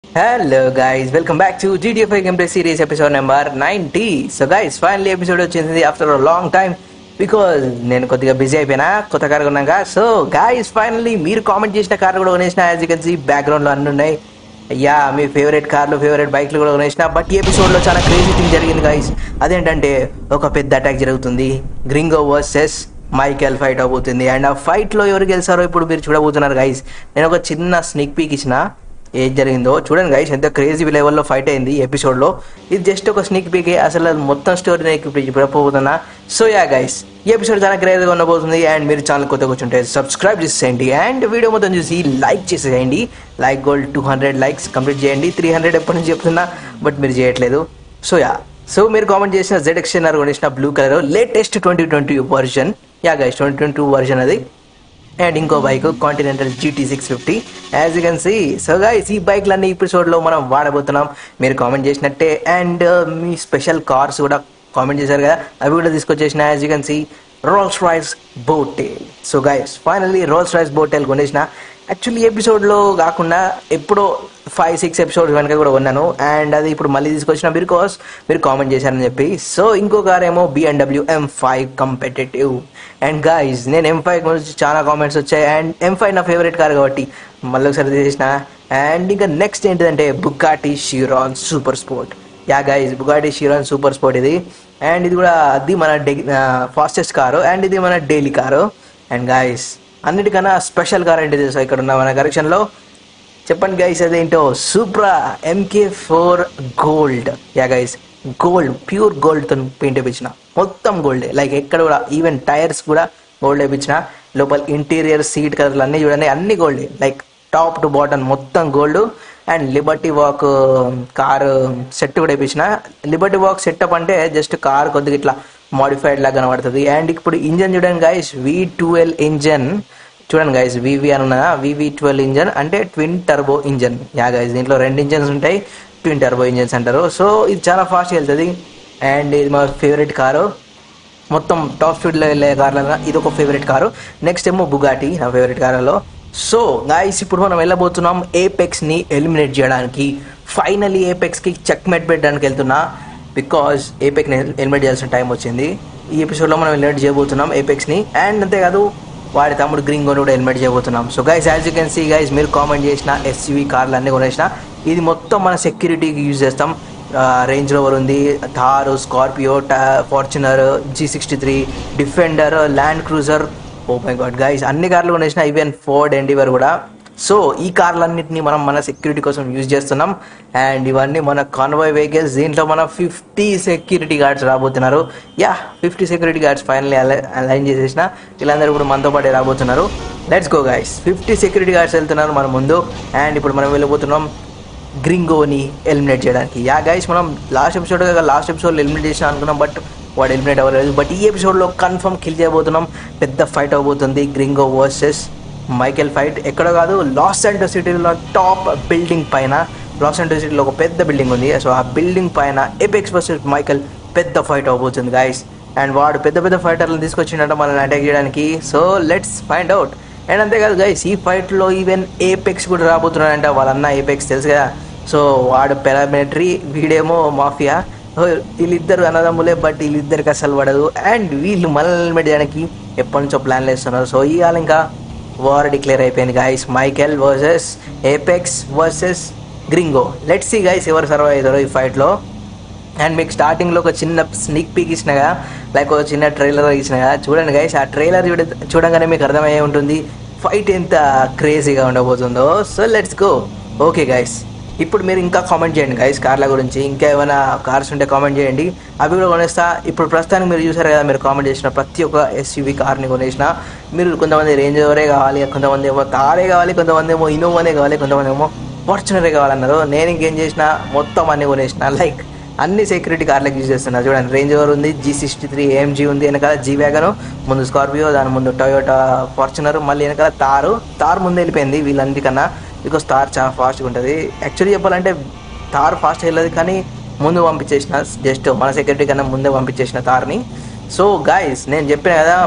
hello guys welcome back to GTFI gameplay series episode number ninety so guys finally episode వచ్చింది after long time because నేను కొద్దిగా busy అయిపోయినా కొత్త car కొన్నాక so guys finally మీరు comment చేసిన car కూడా కొనేసిన యాజ్ యూ కెన్ సీ బ్యాక్గ్రౌండ్లో అన్ని ఉన్నాయి అయ్యా మీ ఫేవరెట్ కార్లు ఫేవరెట్ బైక్లు కూడా కొనేసిన బట్ ఈ ఎపిసోడ్లో చాలా క్రేజీ థింగ్ జరిగింది గైస్ అదేంటంటే ఒక పెద్ద అటాక్ జరుగుతుంది గ్రింగో వర్సెస్ మైకెల్ ఫైట్ అవబోతుంది అండ్ ఆ ఫైట్లో ఎవరు గెలిచారో ఇప్పుడు మీరు చూడబోతున్నారు గైస్ నేను ఒక చిన్న స్నిక్ పీక్ ఇచ్చిన ఏం జరిగిందో చూడండి గైస్ ఎంత క్రేజీ లెవెల్లో ఫైట్ అయింది ఎపిసోడ్లో ఇది జస్ట్ ఒక స్నిక్ పీకే అసలు అది మొత్తం స్టోరీ నేను ఇప్పుడు చెప్పబోతున్నా సో యా గైస్ ఈ ఎపిసోడ్ చాలా క్రేజీగా ఉండబోతుంది అండ్ మీరు ఛానల్ కొత్త కూర్చుంటే సబ్స్క్రైబ్ చేసేయండి అండ్ వీడియో మొత్తం చూసి లైక్ చేసేయండి like goal two hundred likes complete చేయండి త్రీ హండ్రెడ్ ఎప్పటి నుంచి చెప్తున్నా బట్ మీరు చేయట్లేదు సో యా సో మీరు కామెంట్ చేసిన జెడ్ ఎక్స్ఎన్ఆర్ కొనేసిన blue colour latest twenty twenty version yeah guys twenty twenty version అది అండ్ ఇంకో bike continental GT six fifty as you can see so guys ఈ బైక్లన్నీ ఎపిసోడ్లో మనం వాడబోతున్నాం మీరు కామెంట్ చేసినట్టే అండ్ మీ స్పెషల్ కార్స్ కూడా కామెంట్ చేశారు కదా అవి కూడా తీసుకొచ్చేసిన as you can see Rolls Royce boat tail so guys finally Rolls Royce boat tail కొనేసిన యాక్చువల్లీ ఎపిసోడ్లో కాకుండా ఎప్పుడో ఫైవ్ సిక్స్ ఎపిసోడ్స్ వెనక కూడా ఉన్నాను అండ్ అది ఇప్పుడు మళ్ళీ తీసుకొచ్చిన బికాస్ మీరు కామెంట్ చేశారని చెప్పి సో ఇంకో కార్ ఏమో BMW M five competitive and guys నేను ఎం ఫైవ్ గురించి చాలా కామెంట్స్ వచ్చాయి అండ్ ఎం ఫైవ్ నా ఫేవరెట్ కార్ కాబట్టి మళ్ళీ ఒకసారి తీసేసిన అండ్ ఇంకా నెక్స్ట్ ఏంటిదంటే Bugatti Chiron super sport yeah guys Bugatti Chiron super sport ఇది అండ్ ఇది కూడా అది మన డే ఫాస్టెస్ట్ కారు అండ్ ఇది మన డైలీ కారు అండ్ గాయస్ అన్నిటికన్నా స్పెషల్ కార్ ఏంటి తెలుసా ఇక్కడ ఉన్న మన కరెక్షన్లో చెప్పండి గైస్ అదేంటో Supra MK four gold yeah guys gold pure గోల్డ్తో పెయింట్ వేయించిన మొత్తం గోల్డ్ లైక్ ఎక్కడ కూడా ఈవెన్ టైర్స్ కూడా గోల్డ్ వేయించిన లోపల ఇంటీరియర్ సీట్ కలర్లు అన్నీ చూడండి అన్ని gold like top to bottom మొత్తం gold and Liberty Walk car set కూడా వేయించిన లిబర్టీ వాక్ సెటప్ అంటే జస్ట్ కార్ కొద్దిగా ఇట్లా మాడిఫైడ్ లాగా కనబడుతుంది అండ్ ఇప్పుడు ఇంజన్ చూడండి గైస్ వి ట్వెల్వ్ ఇంజన్ చూడండి గైస్ వివి అని ఉన్నదా వివి ట్వెల్వ్ ఇంజన్ అంటే twin turbo engine yeah guys దీంట్లో రెండు ఇంజన్స్ ఉంటాయి ట్విన్ టర్బో ఇంజన్స్ అంటారు సో ఇది చాలా ఫాస్ట్గా వెళ్తుంది అండ్ ఇది మా ఫేవరెట్ కారు మొత్తం టాప్ స్పీడ్లో వెళ్ళే కార్లలో ఇది ఒక ఫేవరెట్ కారు నెక్స్ట్ ఏమో బుగాటి నా ఫేవరెట్ కారులో సో గాయస్ ఇప్పుడు మనం వెళ్ళబోతున్నాం ఏపెక్స్ని ఎలిమినేట్ చేయడానికి ఫైనలీ ఏపెక్స్కి చెక్ మెట్ పెట్టడానికి వెళ్తున్నా బికాజ్ ఏపెక్ని ఎలిమినేట్ చేయాల్సిన టైం వచ్చింది ఈ ఎపిసోడ్లో మనం ఎలిమినేట్ చేయబోతున్నాం ఏపెక్స్ని అండ్ అంతేకాదు వాడి తమ్ముడు గ్రింగోని కూడా హెల్మెట్ చేయబోతున్నాం so guys as you can see guys మీరు కామెంట్ చేసిన ఎస్యూవీ కార్లు అన్నీ కొనేసిన ఇది మొత్తం మన సెక్యూరిటీకి యూజ్ చేస్తాం రేంజ్ రోవర్ ఉంది Thar Scorpio Fortuner G sixty three Defender Land Cruiser oh my god guys అన్ని కార్లు కొనేసిన ఈవెన్ ఫోర్డ్ ఎండివర్ కూడా సో ఈ కార్లన్నింటినీ మనం మన సెక్యూరిటీ కోసం యూజ్ చేస్తున్నాం అండ్ ఇవన్నీ మన కాన్వాయ్ వెహికల్స్ దీంట్లో మన ఫిఫ్టీ సెక్యూరిటీ గార్డ్స్ రాబోతున్నారు yeah fifty security guards finally align చేసేసిన వీళ్ళందరూ ఇప్పుడు మనతో పాటే రాబోతున్నారు let's go guys fifty security guards వెళ్తున్నారు మన ముందు అండ్ ఇప్పుడు మనం వెళ్ళబోతున్నాం గ్రింగోని ఎలిమినేట్ చేయడానికి యా గైస్ మనం లాస్ట్ ఎపిసోడ్ లాస్ట్ ఎపిసోడ్లో ఎలిమినేట్ చేసిన అనుకున్నాం బట్ వాడు ఎలిమినేట్ అవ్వలేదు బట్ ఈ ఎపిసోడ్లో కన్ఫర్మ్ కిల్ చేయబోతున్నాం పెద్ద ఫైట్ అవబోతుంది గ్రింగో వర్సెస్ మైకెల్ ఫైట్ ఎక్కడ కాదు లాస్ సెంటర్ సిటీలో టాప్ బిల్డింగ్ పైన లాస్ సెంటర్ సిటీలో ఒక పెద్ద బిల్డింగ్ ఉంది సో ఆ బిల్డింగ్ పైన ఎపెక్స్ వర్సెస్ మైకెల్ పెద్ద ఫైట్ అవబోతుంది గాయస్ అండ్ వాడు పెద్ద పెద్ద ఫైటర్లను తీసుకొచ్చిండట మనల్ని అటాక్ చేయడానికి so let's find out and అంతేకాదు గైస్ ఈ ఫైట్లో ఈవెన్ ఏపెక్స్ కూడా రాబోతున్నాడంట వాళ్ళన్న ఏపెక్స్ తెలుసు కదా సో వాడు పారామిలిటరీ వీడేమో మాఫియా వీళ్ళిద్దరు అన్నదమ్ములే బట్ వీళ్ళిద్దరికి అసలు పడదు అండ్ వీళ్ళు మనల్ని హెల్మెట్ చేయడానికి ఎప్పటి నుంచో ప్లాన్లు వేస్తున్నారు సో ఇవాళ ఇంకా వార్ డిక్లేర్ అయిపోయింది guys Michael versus Apex versus Gringo let's see guys ఎవరు సర్వైవ్ అవుతారో ఈ ఫైట్లో అండ్ మీకు స్టార్టింగ్లో ఒక చిన్న స్నిక్ పీక్ ఇచ్చిన కదా లైక్ ఒక చిన్న ట్రైలర్ ఇచ్చిన కదా చూడండి గైస్ ఆ ట్రైలర్ చూడ చూడంగానే మీకు అర్థమయ్యే ఉంటుంది ఫైట్ ఎంత క్రేజీగా ఉండబోతుందో so let's go okay guys ఇప్పుడు మీరు ఇంకా కామెంట్ చేయండి గైస్ కార్ల గురించి ఇంకా ఏమైనా కార్స్ ఉంటే కామెంట్ చేయండి అవి కూడా కొనేస్తా ఇప్పుడు ప్రస్తుతానికి మీరు చూసారు కదా మీరు కామెంట్ చేసిన ప్రతి ఒక్క ఎస్యూవీ కార్ని కొనేసిన మీరు కొంతమంది రేంజ్ ఓవరే కావాలి కొంతమంది ఏమో తారే కావాలి కొంతమంది ఏమో ఇన్నోవానే కావాలి కొంతమంది ఏమో ఫార్చునరే కావాలన్నారు నేను ఇంకేం చేసిన మొత్తం అన్ని కొనేసిన లైక్ అన్ని సెక్యూరిటీ కార్లకు యూజ్ చేస్తున్నారు చూడండి రేంజ్ ఓవర్ ఉంది జీ సిక్స్టీ త్రీ ఏఎంజీ ఉంది వెనకాల జీ వ్యాగన్ ముందు స్కార్పియో దాని ముందు టొయోటా ఫార్చునర్ మళ్ళీ వెనకాల తారు తారు ముందు వెళ్ళిపోయింది వీళ్ళంటికన్నా బికాస్ తార్ చాలా ఫాస్ట్గా ఉంటుంది యాక్చువల్లీ చెప్పాలంటే తార్ ఫాస్ట్ వెళ్ళదు కానీ ముందు పంపించేసిన జస్ట్ మన సెక్యూరిటీ కన్నా ముందే పంపించేసిన తార్ని సో గాయస్ నేను చెప్పిన కదా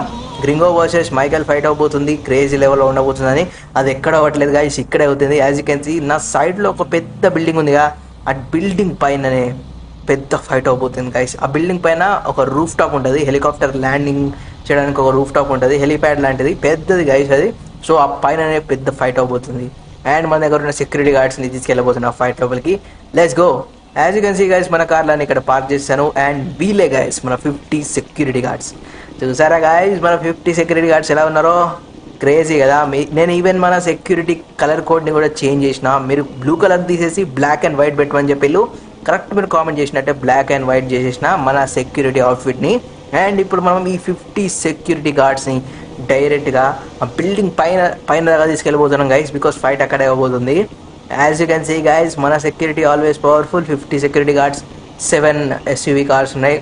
గ్రింగో వర్సెస్ మైకల్ ఫైట్ అవబోతుంది క్రేజీ లెవెల్లో ఉండబోతుందని అది ఎక్కడ అవ్వట్లేదు గాయస్ ఇక్కడే అవుతుంది యాజ్ యూ కెన్ సీ నా సైడ్లో ఒక పెద్ద బిల్డింగ్ ఉందిగా ఆ బిల్డింగ్ పైననే పెద్ద ఫైట్ అవబోతుంది గైస్ ఆ బిల్డింగ్ పైన ఒక రూఫ్ టాప్ ఉంటుంది హెలికాప్టర్ ల్యాండింగ్ చేయడానికి ఒక రూఫ్ టాప్ ఉంటుంది హెలిప్యాడ్ లాంటిది పెద్దది గైస్ అది సో ఆ పైననే పెద్ద ఫైట్ అవబోతుంది అండ్ మన దగ్గర ఉన్న సెక్యూరిటీ గార్డ్స్ని తీసుకెళ్ళబోతున్నా ఫైట్ లోపలికి let's go as you can see guys మన కార్లని ఇక్కడ పార్క్ చేశాను అండ్ వీలే గైస్ మన ఫిఫ్టీ సెక్యూరిటీ గార్డ్స్ చూసారా గైస్ మన ఫిఫ్టీ సెక్యూరిటీ గార్డ్స్ ఎలా ఉన్నారో క్రేజీ కదా మీ నేను ఈవెన్ మన సెక్యూరిటీ కలర్ కోడ్ని కూడా చేంజ్ చేసిన మీరు బ్లూ కలర్ తీసేసి బ్లాక్ అండ్ వైట్ పెట్టమని చెప్పిళ్ళు కరెక్ట్ మీరు కామెంట్ చేసినట్టే బ్లాక్ అండ్ వైట్ చేసేసిన మన సెక్యూరిటీ అవుట్ఫిట్ని అండ్ ఇప్పుడు మనం ఈ ఫిఫ్టీ సెక్యూరిటీ గార్డ్స్ని డైరెక్ట్గా ఆ బిల్డింగ్ పైన పైన దాకా తీసుకెళ్ళిపోతున్నాం గైస్ బికాస్ ఫైట్ అక్కడే అవ్వబోతుంది as you can see guys మన security always powerful fifty security guards seven SUV cars ఉన్నాయి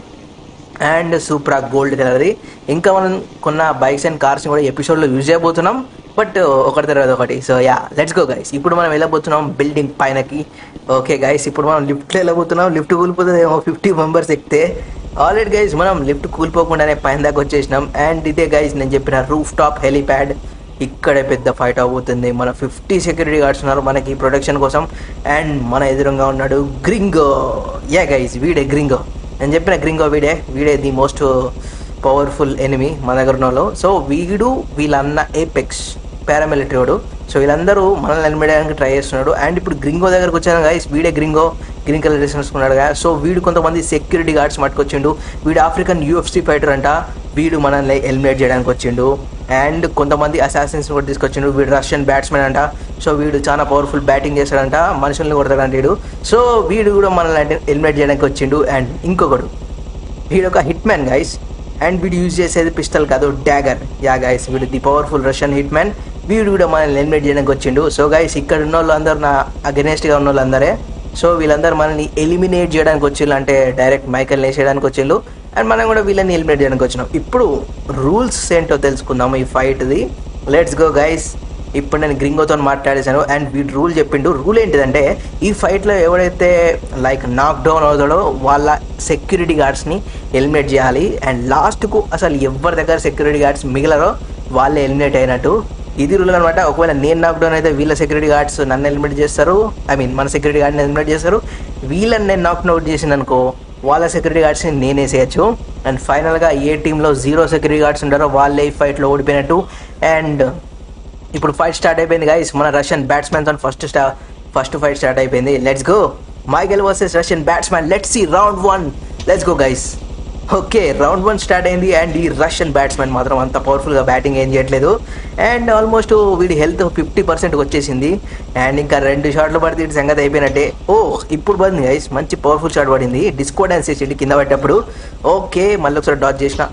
అండ్ సూప్రా గోల్డ్ కలర్ది ఇంకా మనం కొన్న బైక్స్ అండ్ కార్స్ కూడా ఎపిసోడ్లో యూజ్ చేయబోతున్నాం బట్ ఒకటి తర్వాత ఒకటి so yeah let's go guys ఇప్పుడు మనం వెళ్ళబోతున్నాం బిల్డింగ్ పైనకి ఓకే గైస్ ఇప్పుడు మనం లిఫ్ట్లో వెళ్ళబోతున్నాం లిఫ్ట్ కూలిపోతుంది ఏమో ఫిఫ్టీ మెంబర్స్ ఎక్కితే ఆల్రెడీ గైస్ మనం లిఫ్ట్ కూలిపోకుండానే పైన దాకా వచ్చేసినాం అండ్ ఇదే గైస్ నేను చెప్పిన రూఫ్ టాప్ హెలిప్యాడ్ ఇక్కడే పెద్ద ఫైట్ అవబోతుంది మన ఫిఫ్టీ సెక్యూరిటీ గార్డ్స్ ఉన్నారు మనకి ప్రొటెక్షన్ కోసం అండ్ మన ఎదురుగా ఉన్నాడు గ్రింగో యా గైస్ వీడే గ్రింగో నేను చెప్పిన గ్రింగో వీడే వీడే ది మోస్ట్ పవర్ఫుల్ ఎనిమి మన దగ్గర ఉన్న వాళ్ళు సో వీడు వీళ్ళన్న ఏపెక్స్ పారామిలిటరీ వాడు సో వీళ్ళందరూ మనల్ని నిలబడడానికి ట్రై చేస్తున్నాడు అండ్ ఇప్పుడు గ్రింగో దగ్గరకు వచ్చాను గైస్ వీడే గ్రింగో గ్రీన్ కలర్ డ్రెస్ వేసుకున్నాడు కదా సో వీడు కొంతమంది సెక్యూరిటీ గార్డ్స్ మట్టుకొచ్చిండు వీడు ఆఫ్రికన్ యూఎఫ్సీ ఫైటర్ అంట వీడు మనల్ని ఎలిమినేట్ చేయడానికి వచ్చిండు అండ్ కొంతమంది అసాసిన్స్ కూడా తీసుకొచ్చిండు వీడు రష్యన్ బ్యాట్స్మెన్ అంట సో వీడు చాలా పవర్ఫుల్ బ్యాటింగ్ చేస్తాడంట మనుషుల్ని కొడతాడంట వీడు సో వీడు కూడా మనల్ని ఎలిమినేట్ చేయడానికి వచ్చిండు అండ్ ఇంకొకడు వీడు ఒక హిట్ మ్యాన్ గైస్ అండ్ వీడు యూజ్ చేసేది పిస్టల్ కాదు డ్యాగర్ యా గైస్ వీడు the powerful Russian hit man వీడు కూడా మనల్ని ఎలిమినేట్ చేయడానికి వచ్చిండు సో గైస్ ఇక్కడ ఉన్న వాళ్ళందరూ నా అగెనెస్ట్గా ఉన్న వాళ్ళందరే సో వీళ్ళందరూ మనల్ని ఎలిమినేట్ చేయడానికి వచ్చిళ్ళు అంటే డైరెక్ట్ మైకల్ వేసేయడానికి వచ్చిళ్ళు అండ్ మనం కూడా వీళ్ళని ఎలిమినేట్ చేయడానికి వచ్చినాం ఇప్పుడు రూల్స్ ఏంటో తెలుసుకుందాం ఈ ఫైట్ది లెట్స్ గో గైస్ ఇప్పుడు నేను గ్రింగోతో మాట్లాడేశాను అండ్ వీడు రూల్ చెప్పిండు రూల్ ఏంటిదంటే ఈ ఫైట్లో ఎవడైతే లైక్ నాక్ డౌన్ అవుతాడో వాళ్ళ సెక్యూరిటీ గార్డ్స్ని ఎలిమినేట్ చేయాలి అండ్ లాస్ట్కు అసలు ఎవరి దగ్గర సెక్యూరిటీ గార్డ్స్ మిగిలరో వాళ్ళే ఎలిమినేట్ అయినట్టు ఇది రూల్ అనమాట ఒకవేళ నేను నాక్ డౌన్ అయితే వీళ్ళ సెక్యూరిటీ గార్డ్స్ నన్ను ఎలిమినేట్ చేస్తారు ఐ మీన్ మన సెక్యూరిటీ గార్డ్ని ఎలిమినేట్ చేస్తారు వీళ్ళని నేను నాక్ అవుట్ చేసిన అనుకో వాళ్ళ సెక్యూరిటీ గార్డ్స్ని నేనే చేయొచ్చు అండ్ ఫైనల్గా ఏ టీంలో జీరో సెక్యూరిటీ గార్డ్స్ ఉంటారో వాళ్ళే ఈ ఫైట్లో ఓడిపోయినట్టు అండ్ ఇప్పుడు ఫైట్ స్టార్ట్ అయిపోయింది గైస్ మన రష్యన్ బ్యాట్స్మెన్ తో ఫస్ట్ స్టా ఫస్ట్ ఫైట్ స్టార్ట్ అయిపోయింది let's go Michael versus Russian batsmen let's see round one let's go guys okay round one start అయింది అండ్ ఈ రష్యన్ బ్యాట్స్మెన్ మాత్రం అంత పవర్ఫుల్గా బ్యాటింగ్ ఏం చేయట్లేదు అండ్ ఆల్మోస్ట్ వీడి హెల్త్ ఫిఫ్టీ పర్సెంట్ వచ్చేసింది అండ్ ఇంకా రెండు షాట్లు పడితే ఇటు సంగతి అయిపోయినట్టే ఓ ఇప్పుడు పడింది గైస్ మంచి పవర్ఫుల్ షాట్ పడింది డిస్కో డాన్స్ చేసింది కింద పడ్డప్పుడు ఓకే మళ్ళీ ఒకసారి డాచ్ చేసిన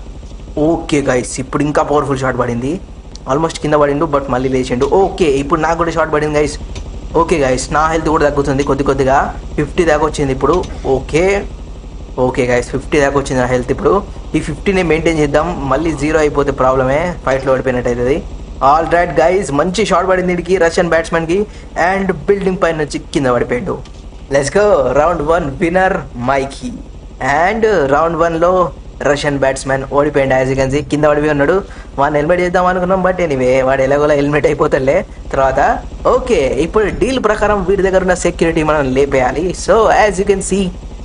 ఓకే గైస్ ఇప్పుడు ఇంకా పవర్ఫుల్ షాట్ పడింది ఆల్మోస్ట్ కింద పడిండు బట్ మళ్ళీ లేచిండు ఓకే ఇప్పుడు నాకు కూడా షార్ట్ పడింది గైస్ ఓకే గైస్ నా హెల్త్ కూడా తగ్గుతుంది కొద్ది కొద్దిగా ఫిఫ్టీ దాకా వచ్చింది ఇప్పుడు ఓకే ఓకే గైస్ ఫిఫ్టీ దాకా వచ్చింది నా హెల్త్ ఇప్పుడు ఈ ఫిఫ్టీని మెయింటైన్ చేద్దాం మళ్ళీ జీరో అయిపోతే ప్రాబ్లమే ఫైట్లో ఓడిపోయినట్టు అవుతుంది ఆల్ రైట్ గైస్ మంచి షాట్ పడింది వీడికి రష్యన్ బ్యాట్స్మెన్కి అండ్ బిల్డింగ్ పైన నుంచి కింద పడిపోయాడు let's go round one winner Mikey and round వన్లో రష్యన్ బ్యాట్స్మెన్ ఓడిపోయింది యాజ్ కెన్ సీ కింద పడిపోయి ఉన్నాడు వాడిని హెల్మెట్ చేద్దాం అనుకున్నాం బట్ ఎనీవే వాడు ఎలాగోలా హెల్మెట్ అయిపోతాడులే తర్వాత ఓకే ఇప్పుడు డీల్ ప్రకారం వీడి దగ్గర ఉన్న సెక్యూరిటీ మనం లేపేయాలి so as you can see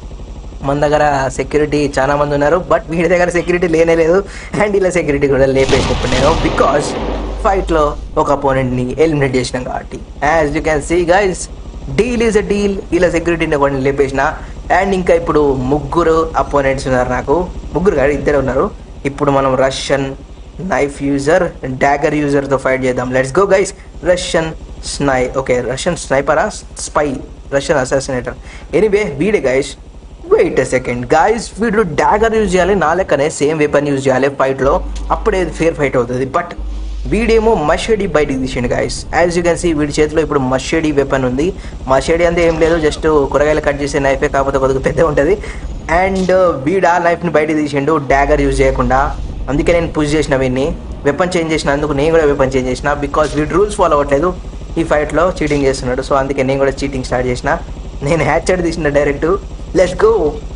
మన దగ్గర సెక్యూరిటీ చాలా మంది ఉన్నారు బట్ వీడి దగ్గర సెక్యూరిటీ లేనే లేదు అండ్ ఇలా సెక్యూరిటీ కూడా లేపేసి ఇప్పుడు నేను బికాస్ ఫైట్లో ఒక అపోనెంట్ని ఎలిమినేట్ చేసినాం కాబట్టి as you can see guys deal is a deal ఇలా సెక్యూరిటీని ఒకటి లేపేసిన అండ్ ఇంకా ఇప్పుడు ముగ్గురు అపోనెంట్స్ ఉన్నారు నాకు ముగ్గురు కాదు ఇద్దరు ఉన్నారు ఇప్పుడు మనం రష్యన్ నైఫ్ యూజర్ డాగర్ యూజర్తో ఫైట్ చేద్దాం లెట్స్ గో గైస్ రష్యన్ స్నై ఓకే రష్యన్ స్నైపరా స్పై రష్యన్ అసాసినేటర్ ఎనీవే వీడే guys wait a second guys వీడు డాగర్ యూజ్ చేయాలి నా లెక్కనే సేమ్ వెపన్ యూజ్ చేయాలి ఫైట్లో అప్పుడే ఫేర్ ఫైట్ అవుతుంది బట్ వీడేమో మషేడి బయటికి తీసిండు guys as you can see వీడి చేతిలో ఇప్పుడు మషేడి వెపన్ ఉంది మషేడి అంతే ఏం లేదు జస్ట్ కూరగాయలు కట్ చేసే నైఫే కాకపోతే కొద్దిగా పెద్ద ఉంటుంది అండ్ వీడు ఆ నైఫ్ని బయటికి తీసిండు డాగర్ యూజ్ చేయకుండా అందుకే నేను పుష్ చేసిన వీడిని వెపన్ చేంజ్ చేసినందుకు నేను కూడా వెపన్ చేంజ్ చేసిన బికాస్ వీడు రూల్స్ ఫాలో అవ్వట్లేదు ఈ ఫైట్లో చీటింగ్ చేస్తున్నాడు సో అందుకే నేను కూడా చీటింగ్ స్టార్ట్ చేసిన నేను హ్యాచ్ తీసిన direct let's go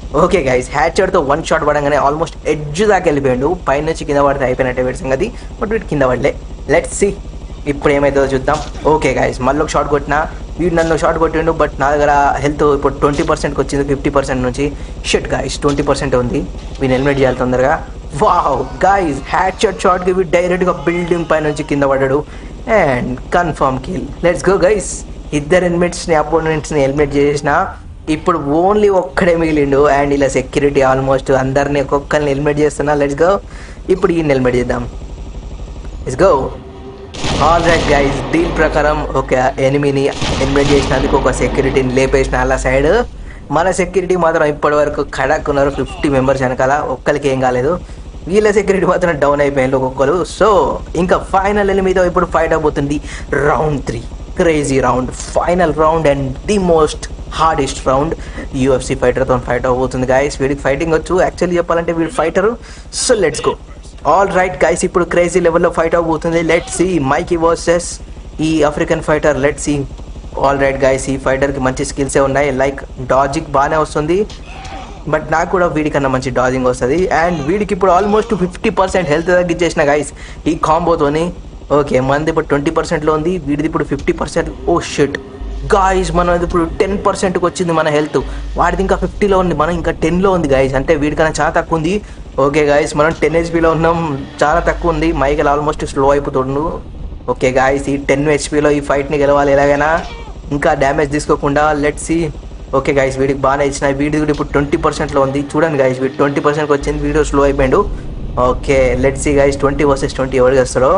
okay guys హ్యాచర్తో వన్ షాట్ పడంగానే ఆల్మోస్ట్ ఎడ్జ్ దాకా వెళ్ళిపోయాడు పైన నుంచి కింద పడితే అయిపోయినట్టే వీడి సంగతి బట్ వీడు కింద పడలే లెట్స్ సి ఇప్పుడు ఏమవుతుందో చూద్దాం ఓకే గైస్ మళ్ళీ ఒక షాట్ కొట్టినా వీడు నన్ను షాట్ కొట్టిండు బట్ నా దగ్గర హెల్త్ ఇప్పుడు ట్వంటీ పర్సెంట్కి వచ్చింది ఫిఫ్టీ పర్సెంట్ నుంచి షెట్ గాయస్ ట్వంటీ పర్సెంట్ ఉంది వీని హెల్మెట్ చేయాలి తొందరగా వావ్ గాయస్ హ్యాట్ షాట్ షాట్కి వీడు డైరెక్ట్గా బిల్డింగ్ పై నుంచి కింద పడ్డాడు and confirm kill let's go guys ఇద్దరు హెల్మెట్స్ని అపోనెంట్స్ని హెల్మెట్ చేసిన ఇప్పుడు ఓన్లీ ఒక్కడే మిగిలిండు అండ్ ఇలా సెక్యూరిటీ ఆల్మోస్ట్ అందరినీ ఒక్కొక్కరిని హెల్మెట్ చేస్తున్నా లెట్స్ గో ఇప్పుడు ఈయన హెల్మెట్ చేద్దాం let's go all right guys deal ప్రకారం ఒక ఎనిమిని హెల్మెట్ చేసినందుకు ఒక సెక్యూరిటీని లేపేసిన అలా సైడ్ మన సెక్యూరిటీ మాత్రం ఇప్పటి వరకు ఖడక్ ఉన్నారు ఫిఫ్టీ మెంబర్స్ వెనకాల ఒక్కరికి ఏం కాలేదు వీళ్ళ సెక్యూరిటీ మాత్రం డౌన్ అయిపోయింది ఒక్కొక్కరు సో ఇంకా ఫైనల్ ఎనిమిదో ఇప్పుడు ఫైట్ అవబోతుంది round three crazy round final round and the most hardest round UFC ఫైటర్తో ఫైట్ అవబోతుంది గాయస్ వీడికి ఫైటింగ్ వచ్చు యాక్చువల్లీ చెప్పాలంటే వీడు fighter so let's go all right guys ఇప్పుడు క్రేజీ లెవెల్లో ఫైట్ అవబోతుంది లెట్ సి మైకీ వర్సెస్ ఈ African fighter let see all right guys ఈ ఫైటర్కి మంచి స్కిల్సే ఉన్నాయి లైక్ డాజిక్ బాగానే వస్తుంది బట్ నాకు కూడా వీడికన్నా మంచి డాజింగ్ వస్తుంది అండ్ వీడికి ఇప్పుడు ఆల్మోస్ట్ ఫిఫ్టీ పర్సెంట్ హెల్త్ తగ్గించేసిన గైస్ ఈ కాంబోతోని ఓకే మనది ఇప్పుడు ట్వంటీ పర్సెంట్లో ఉంది వీడిది ఇప్పుడు fifty percent oh shit guys మనం ఇప్పుడు టెన్ పర్సెంట్కి వచ్చింది మన హెల్త్ వాడిది ఇంకా ఫిఫ్టీలో ఉంది మనం ఇంకా టెన్లో ఉంది గాయస్ అంటే వీడికన్నా చాలా తక్కువ ఉంది ఓకే గాయస్ మనం టెన్ హెచ్పీలో ఉన్నాం చాలా తక్కువ ఉంది మైకల్ ఆల్మోస్ట్ స్లో అయిపోతుండు ఓకే గాయస్ ఈ టెన్ హెచ్పీలో ఈ ఫైట్ని గెలవాలి ఎలాగైనా ఇంకా డ్యామేజ్ తీసుకోకుండా లెట్ సి ఓకే గాయస్ వీడికి బాగానే ఇచ్చిన వీడి కూడా ఇప్పుడు ట్వంటీ పర్సెంట్లో ఉంది చూడండి గాయస్ వీడు ట్వంటీ పర్సెంట్కి వచ్చింది వీడియో స్లో అయిపోయాడు okay let see guys twenty versus twenty ఎవరు చేస్తాడో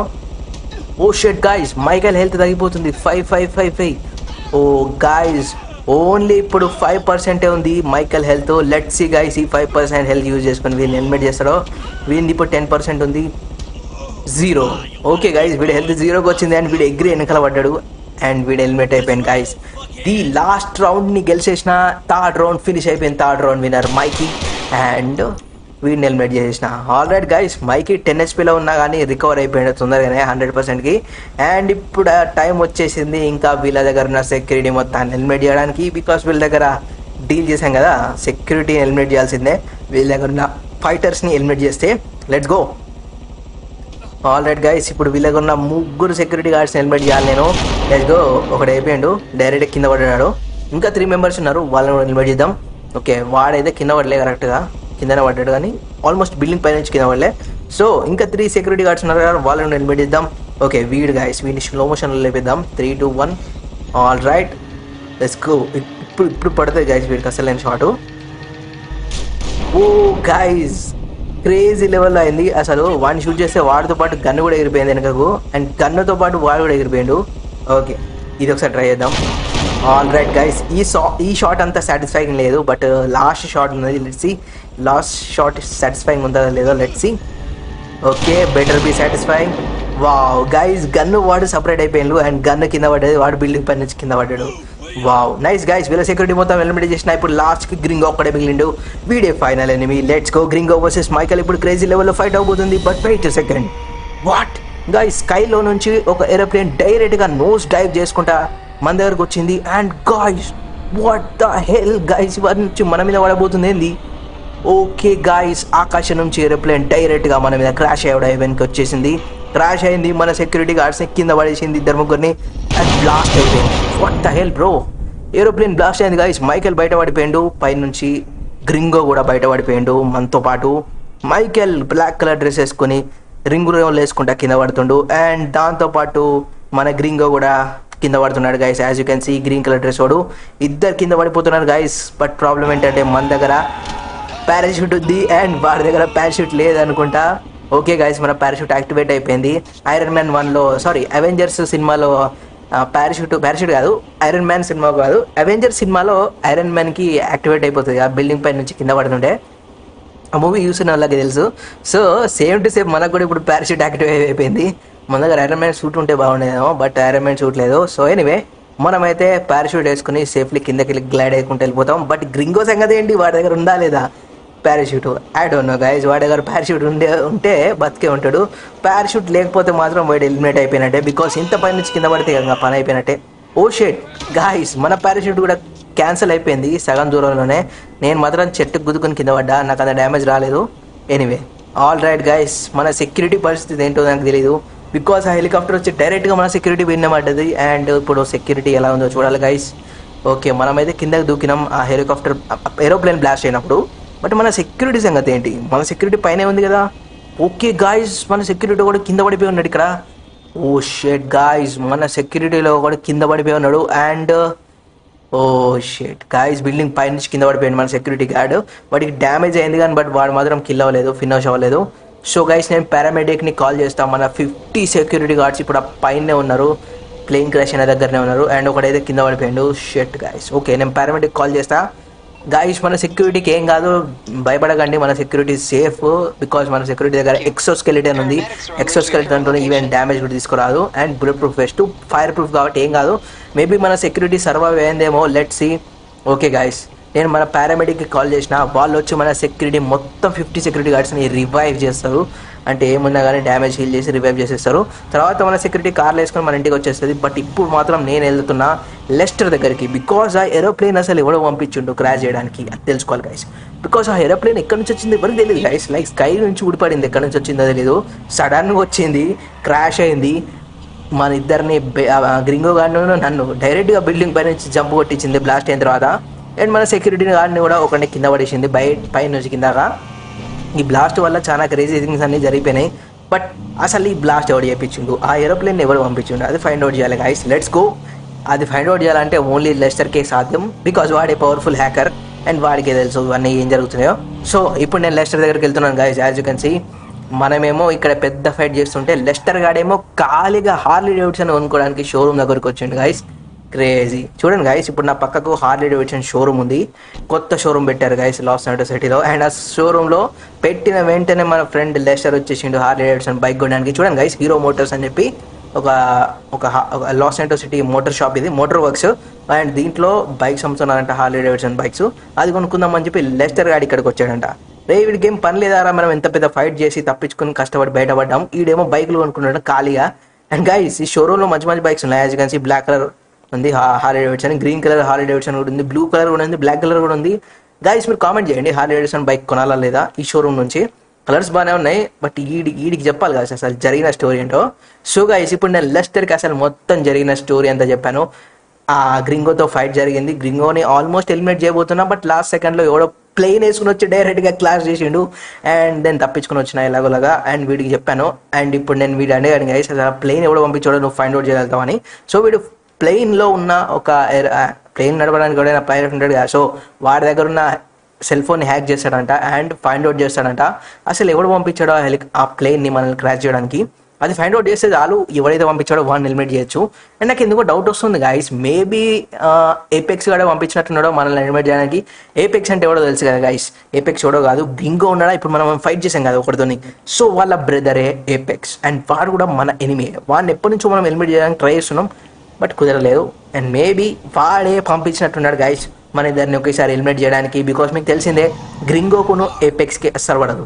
oh shit guys Michael health తగ్గిపోతుంది five five five five oh guys only ఇప్పుడు ఫైవ్ పర్సెంటే ఉంది Michael health let see guys ఈ ఫైవ్ పర్సెంట్ హెల్త్ యూజ్ చేసుకొని వీళ్ళు హెల్మెట్ చేస్తాడో వీళ్ళది ఇప్పుడు టెన్ పర్సెంట్ ఉంది జీరో ఓకే గైస్ వీడి హెల్త్ జీరోకి వచ్చింది అండ్ వీడు ఎగ్రి వెనకాల పడ్డాడు అండ్ వీడు హెల్మెట్ అయిపోయింది గైస్ ది లాస్ట్ రౌండ్ని గెలిచేసిన థర్డ్ రౌండ్ ఫినిష్ అయిపోయింది third round winner Mikey and వీడిని హెల్మెట్ చేసేసిన ఆల్రెడీ గైస్ మైకి టెన్ హెచ్పీలో ఉన్నా కానీ రికవర్ అయిపోయాడు తొందరగానే హండ్రెడ్ పర్సెంట్కి అండ్ ఇప్పుడు టైం వచ్చేసింది ఇంకా వీళ్ళ దగ్గర ఉన్న సెక్యూరిటీ మొత్తాన్ని హెల్మెట్ చేయడానికి బికాస్ వీళ్ళ దగ్గర డీల్ చేశాం కదా సెక్యూరిటీ హెల్మెట్ చేయాల్సిందే వీళ్ళ దగ్గర ఉన్న ఫైటర్స్ని హెల్మెట్ చేస్తే let's go all right guys ఇప్పుడు వీళ్ళకి ఉన్న ముగ్గురు సెక్యూరిటీ గార్డ్స్ హెల్మెట్ చేయాలి నేను లెట్స్ గో ఒకటి అయిపోయాడు డైరెక్ట్ కింద పడ్డాడు ఇంకా త్రీ మెంబర్స్ ఉన్నారు వాళ్ళని కూడా హెల్మెట్ చేద్దాం ఓకే వాడైతే కింద పడలే కరెక్ట్గా కిందనే పడ్డాడు కానీ ఆల్మోస్ట్ బిల్డింగ్ పై నుంచి కింద పడలే సో ఇంకా త్రీ సెక్యూరిటీ గార్డ్స్ ఉన్నారు కదా వాళ్ళని హెల్మెట్ చేద్దాం ఓకే వీడు గాయస్ వీడిని స్లో మోషన్లో లేపిద్దాం three two one all right let's go ఇప్పుడు ఇప్పుడు పడుతుంది గైస్ వీడికి అసలు నేను షాటు ఓ గైజ్ క్రేజీ లెవెల్లో అయింది అసలు వాడిని షూట్ చేస్తే వాడితో పాటు గన్ను కూడా ఎగిరిపోయింది వెనకకు అండ్ గన్నుతో పాటు వాడు కూడా ఎగిరిపోయాడు ఓకే ఇది ఒకసారి ట్రై చేద్దాం ఆల్ రైట్ గైస్ ఈ షా ఈ షాట్ అంతా సాటిస్ఫైయింగ్ లేదు బట్ లాస్ట్ షాట్ ఉన్నది లెట్సి లాస్ట్ షాట్ సాటిస్ఫైయింగ్ ఉందా లేదో let's see okay better be satisfying wow guys gun వాడు సపరేట్ అయిపోయిండు అండ్ గన్ను కింద పడ్డది వాడు బిల్డింగ్ పై నుంచి కింద పడ్డాడు వావ్ నైస్ గైస్ వీళ్ళ సెక్యూరిటీ మొత్తం ఎలిమినేట్ చేసిన ఇప్పుడు లాస్ట్ కి గ్రింగో ఒక్కడే మిగిలిండు వీడే final enemy let's go Gringo versus Michael ఇప్పుడు క్రేజీ లెవెల్లో ఫైట్ అవబోతుంది but wait second what guys స్కైలో నుంచి ఒక ఏరోప్లేన్ డైరెక్ట్ గా నోస్ డైవ్ చేసుకుంటా మన దగ్గరకు వచ్చింది and guys what the hell guys వారి నుంచి మన మీద పడబోతుంది ఏంది ఓకే గాయస్ ఆకాశం నుంచి ఏరోప్లేన్ డైరెక్ట్గా మన మీద క్రాష్ అయ్యడం వెనక్కి వచ్చేసింది క్రాష్ అయింది మన సెక్యూరిటీ గార్డ్స్ని కింద పడేసింది ఇద్దరు ముగ్గురిని అండ్ బ్లాస్ట్ అయిపోయింది what the hell bro aeroplane blast అయింది గాయస్ మైకెల్ బయట పడిపోయిండు పైనుంచి గ్రింగో కూడా బయట పడిపోయిండు మనతో పాటు మైకెల్ బ్లాక్ కలర్ డ్రెస్ వేసుకొని రింగు రోల్ వేసుకుంటా కింద పడుతుండు అండ్ దాంతోపాటు మన గ్రింగో కూడా కింద పడుతున్నాడు guys as you can see green colour dress వాడు ఇద్దరు కింద పడిపోతున్నారు గైస్ బట్ ప్రాబ్లం ఏంటంటే మన దగ్గర పారాషూట్ ఉంది అండ్ వాడి దగ్గర పారాషూట్ లేదనుకుంటా ఓకే గైస్ మన పారాషూట్ యాక్టివేట్ అయిపోయింది ఐరన్ మ్యాన్ వన్లో సారీ అవెంజర్స్ సినిమాలో పారాషూట్ పారాషూట్ కాదు ఐరన్ మ్యాన్ సినిమా కాదు అవెంజర్ సినిమాలో ఐరన్ మ్యాన్కి యాక్టివేట్ అయిపోతుంది ఆ బిల్డింగ్ పై నుంచి కింద పడుతుంటే ఆ మూవీ చూసిన వాళ్ళకి తెలుసు సో సేమ్ టు సేమ్ మనకు కూడా ఇప్పుడు పారాషూట్ యాక్టివేట్ అయిపోయింది మన దగ్గర ఐరన్ మ్యాన్ సూట్ ఉంటే బాగుండేదేమో బట్ ఐరన్ మ్యాన్ సూట్ లేదు సో ఎనీవే మనమైతే పారాషూట్ వేసుకుని సేఫ్లీ కిందకి వెళ్ళి గ్లైడ్ అయ్యకుంటూ వెళ్ళిపోతాం బట్ గ్రింగో సంగతి ఏంటి వాడి దగ్గర ఉందా లేదా parachute I don't know guys వాడి దగ్గర పారాషూట్ ఉండే ఉంటే బతికే ఉంటాడు పారాషూట్ లేకపోతే మాత్రం వాడు ఎలిమినేట్ అయిపోయినట్టే బికాస్ ఇంత పై నుంచి కింద పడితే ఇంకా పని అయిపోయినట్టే ఓ షేట్ గాయస్ మన పారాషూట్ కూడా క్యాన్సిల్ అయిపోయింది సగం దూరంలోనే నేను మాత్రం చెట్టుకు గుద్దుకొని కింద పడ్డా నాకు అంత డ్యామేజ్ రాలేదు ఎనీవే ఆల్ రైట్ గైస్ మన సెక్యూరిటీ పరిస్థితి ఏంటో నాకు తెలియదు బికాస్ ఆ హెలికాప్టర్ వచ్చి డైరెక్ట్గా మన సెక్యూరిటీ విన్న పడ్డది అండ్ ఇప్పుడు సెక్యూరిటీ ఎలా ఉందో చూడాలి గైస్ ఓకే మనమైతే కిందకి దూకినాం ఆ హెలికాప్టర్ ఏరోప్లేన్ బ్లాస్ట్ అయినప్పుడు బట్ మన సెక్యూరిటీ సంగతి ఏంటి మన సెక్యూరిటీ పైనే ఉంది కదా ఓకే గాయస్ మన సెక్యూరిటీ కూడా కింద పడిపోయి ఉన్నాడు ఇక్కడ ఓ షెట్ గాయస్ మన సెక్యూరిటీలో కూడా కింద పడిపోయి ఉన్నాడు and oh shit guys building పై నుంచి కింద పడిపోయింది మన సెక్యూరిటీ గార్డ్ వాడికి డ్యామేజ్ అయింది కానీ బట్ వాడు మాత్రం కిల్ అవ్వలేదు ఫినిష్ అవ్వలేదు సో గైస్ నేను పారామెడిక్ని కాల్ చేస్తాను మన ఫిఫ్టీ సెక్యూరిటీ గార్డ్స్ ఇప్పుడు ఆ పైనే ఉన్నారు ప్లేన్ క్రాష్ అయిన దగ్గరనే ఉన్నారు అండ్ ఒకడైతే కింద పడిపోయాడు షెట్ గాయస్ ఓకే నేను పారామెడిక్ కాల్ చేస్తా గాయస్ మన సెక్యూరిటీకి ఏం కాదు భయపడకండి మన సెక్యూరిటీ సేఫ్ బికాజ్ మన సెక్యూరిటీ దగ్గర ఎక్సో స్కెలిటన్ ఉంది ఎక్సో స్కెలిటన్తో ఈవెన్ డ్యామేజ్ కూడా తీసుకురాదు and bullet proof vest fireproof కాబట్టి ఏం కాదు మేబీ మన సెక్యూరిటీ సర్వైవ్ అయిందేమో లెట్ సి ఓకే గాయస్ నేను మన పారామెడిక్కి కాల్ చేసిన వాళ్ళు వచ్చి మన సెక్యూరిటీ మొత్తం ఫిఫ్టీ సెక్యూరిటీ గార్డ్స్ని రివైవ్ చేస్తారు అంటే ఏమున్నా కానీ డ్యామేజ్ హీల్ చేసి రివైవ్ చేసేస్తారు తర్వాత మన సెక్యూరిటీ కార్లు వేసుకొని మన ఇంటికి వచ్చేస్తుంది బట్ ఇప్పుడు మాత్రం నేను వెళ్తున్నా లెస్టర్ దగ్గరికి బికాజ్ ఆ ఏరోప్లేన్ అసలు ఎవడో పంపించిండు క్రాష్ చేయడానికి అది తెలుసుకోవాలి గైస్ బికాజ్ ఆ ఏరోప్లేన్ ఎక్కడి నుంచి వచ్చింది ఎవరికి తెలియదు గైస్ లైక్ స్కై నుంచి ఊడిపడింది ఎక్కడి నుంచి వచ్చిందో తెలియదు సడన్గా వచ్చింది క్రాష్ అయింది మన ఇద్దరిని గ్రింగో గార్డ్ను నన్ను డైరెక్ట్గా బిల్డింగ్ పై నుంచి జంప్ కొట్టించింది బ్లాస్ట్ అయిన తర్వాత అండ్ మన సెక్యూరిటీ గార్డ్ని కూడా ఒకటి కింద పడేసింది బయట పై నుంచి కిందాక ఈ బ్లాస్ట్ వల్ల చాలా క్రేజీ థింగ్స్ అన్ని జరిగిపోయినాయి బట్ అసలు ఈ బ్లాస్ట్ ఎవడు చేయించిండు ఆ ఏరోప్లేన్ ఎవరు పంపించిండు అది ఫైండ్ అవుట్ చేయాలి గైస్ లెట్స్ గో అది ఫైండ్ అవుట్ చేయాలంటే ఓన్లీ లెస్టర్కే సాధ్యం బికాజ్ వాడే పవర్ఫుల్ హ్యాకర్ అండ్ వాడికే తెలుసు ఇవన్నీ ఏం జరుగుతున్నాయో సో ఇప్పుడు నేను లెస్టర్ దగ్గరికి వెళ్తున్నాను guys as you can see మనమేమో ఇక్కడ పెద్ద ఫైట్ చేస్తుంటే లెస్టర్ గాడేమో ఖాళీగా హార్లీ డేవిడ్సన్ కొనుక్కోవడానికి షోరూమ్ దగ్గరకు వచ్చిండు గైస్ క్రేజీ చూడండి గైస్ ఇప్పుడు నా పక్కకు హార్లీ డేవిడ్సన్ షోరూమ్ ఉంది కొత్త షోరూమ్ పెట్టారు గైస్ లాస్ ఏంజలస్ సిటీలో అండ్ ఆ షోరూంలో పెట్టిన వెంటనే మన ఫ్రెండ్ లెస్టర్ వచ్చేసిండు హార్లీ డేవిడ్సన్ బైక్ కొనడానికి చూడండి గైస్ హీరో మోటార్స్ అని చెప్పి ఒక ఒక హా- ఒక లాస్ ఏంటో సిటీ మోటార్ షాప్ ఇది మోటార్ వర్క్స్ అండ్ దీంట్లో బైక్స్ అమ్ముతున్నారంట హార్లీ డేవిడ్సన్ బైక్స్ అది కొనుక్కుందామని చెప్పి లెస్టర్ గాడి ఇక్కడికి వచ్చాడంట రే వీడికి ఏం పని లేదారా మనం ఎంత పెద్ద ఫైట్ చేసి తప్పించుకుని కష్టపడి బయటపడ్డాం ఈడేమో బైక్లు కొనుక్కున్నాడు ఖాళీగా అండ్ గైస్ ఈ షోరూంలో మంచి మంచి బైక్స్ ఉన్నాయి యాజ్ కన్సీ బ్లాక్ కలర్ ఉంది Harley Davidson green colour Harley Davidson కూడా ఉంది బ్లూ కలర్ కూడా ఉంది బ్లాక్ కలర్ కూడా ఉంది గైస్ మీరు కామెంట్ చేయండి హార్లీ డేవిడ్సన్ బైక్ కొనాలా లేదా ఈ షోరూమ్ నుంచి కలర్స్ బాగానే ఉన్నాయి బట్ ఈడి ఈడికి చెప్పాలి కదా అసలు జరిగిన స్టోరీ ఏంటో సో గైస్ ఇప్పుడు నేను లెస్టర్కి అసలు మొత్తం జరిగిన స్టోరీ అంతా చెప్పాను ఆ గ్రింగోతో ఫైట్ జరిగింది గ్రింగోని ఆల్మోస్ట్ ఎలిమినేట్ చేయబోతున్నా బట్ లాస్ట్ సెకండ్లో ఎవడో ప్లేన్ వేసుకుని వచ్చి డైరెక్ట్గా క్లాస్ చేసిండు అండ్ దెన్ తప్పించుకుని వచ్చిన ఎలాగోలాగా అండ్ వీడికి చెప్పాను అండ్ ఇప్పుడు నేను వీడు అడిగాను గైస్ అసలు ప్లేన్ ఎవడో పంపించాడో నువ్వు ఫైండ్ అవుట్ చేయగలుగుతావని సో వీడు ప్లేన్లో ఉన్న ఒక ప్లేన్ నడపడానికి ఎవడైనా పైలట్ ఉంటాడు కదా సో వాడి దగ్గర ఉన్న సెల్ ఫోన్ హ్యాక్ చేస్తాడంట అండ్ ఫైండ్ అవుట్ చేస్తాడంట అసలు ఎవడు పంపించాడో ఆ హెలి ఆ ప్లేన్ని మనల్ని క్రాష్ చేయడానికి అది ఫైండ్ అవుట్ చేస్తే చాలు ఎవడైతే పంపించాడో వాడిని ఎలిమినేట్ చేయొచ్చు అండ్ నాకు ఎందుకో డౌట్ వస్తుంది గాయస్ మేబీ ఏపెక్స్ కూడా పంపించినట్టున్నాడో మనల్ని ఎలిమినేట్ చేయడానికి ఏపెక్స్ అంటే ఎవడో తెలుసు కదా గాయస్ ఏపెక్స్ ఎవడో కాదు గ్రింగో ఉన్నాడా ఇప్పుడు మనం ఫైట్ చేసాం కదా ఒకటితోని సో వాళ్ళ బ్రదరే ఏపెక్స్ అండ్ వాడు కూడా మన ఎనిమి వాడిని ఎప్పటి నుంచో మనం ఎలిమినేట్ చేయడానికి ట్రై చేస్తున్నాం బట్ కుదరలేదు అండ్ మేబీ వాడే పంపించినట్టున్నాడు గైస్ మన ఇద్దరిని ఒకేసారి ఎలిమినేట్ చేయడానికి బికాస్ మీకు తెలిసిందే గ్రింగోకును ఏపెక్స్కి అస్సలు పడదు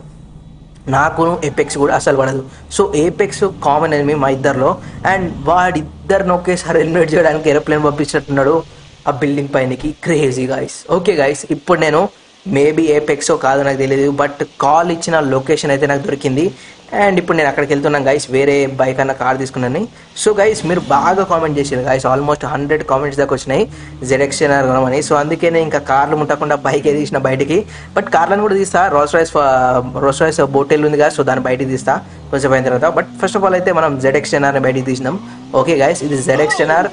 నాకును ఏపెక్స్ కూడా అసలు పడదు సో ఏపెక్స్ కామన్ ఎనిమి మా ఇద్దరిలో అండ్ వాడిద్దరిని ఒకేసారి ఎలిమినేట్ చేయడానికి ఏరోప్లేన్ పంపించినట్టున్నాడు ఆ బిల్డింగ్ పైనకి క్రేజీ గాయస్ ఓకే గాయస్ ఇప్పుడు నేను మేబీ ఏపెక్సో కాదు నాకు తెలియదు బట్ కాల్ ఇచ్చిన లొకేషన్ అయితే నాకు దొరికింది అండ్ ఇప్పుడు నేను అక్కడికి వెళ్తున్నాను గైస్ వేరే బైక్ అన్న కార్ తీసుకున్నాను సో గైస్ మీరు బాగా కామెంట్ చేశారు గైస్ ఆల్మోస్ట్ హండ్రెడ్ కామెంట్స్ దాకా వచ్చినాయి జెడెక్స్ఎన్ఆర్ కొనమని సో అందుకే నేను ఇంకా కార్లు ముట్టకుండా బైక్ తీసిన బయటికి బట్ కార్లను కూడా తీస్తా రోస్ రాయిస్ రోస్ రాయిస్ బోటెల్ ఉంది కదా సో దాన్ని బయటికి తీస్తా కొంచెం అయిన తర్వాత బట్ ఫస్ట్ ఆఫ్ ఆల్ అయితే మనం జెడెక్స్ఎన్ఆర్ బయటికి తీసినాం ఓకే గైస్ ఇది ZXNR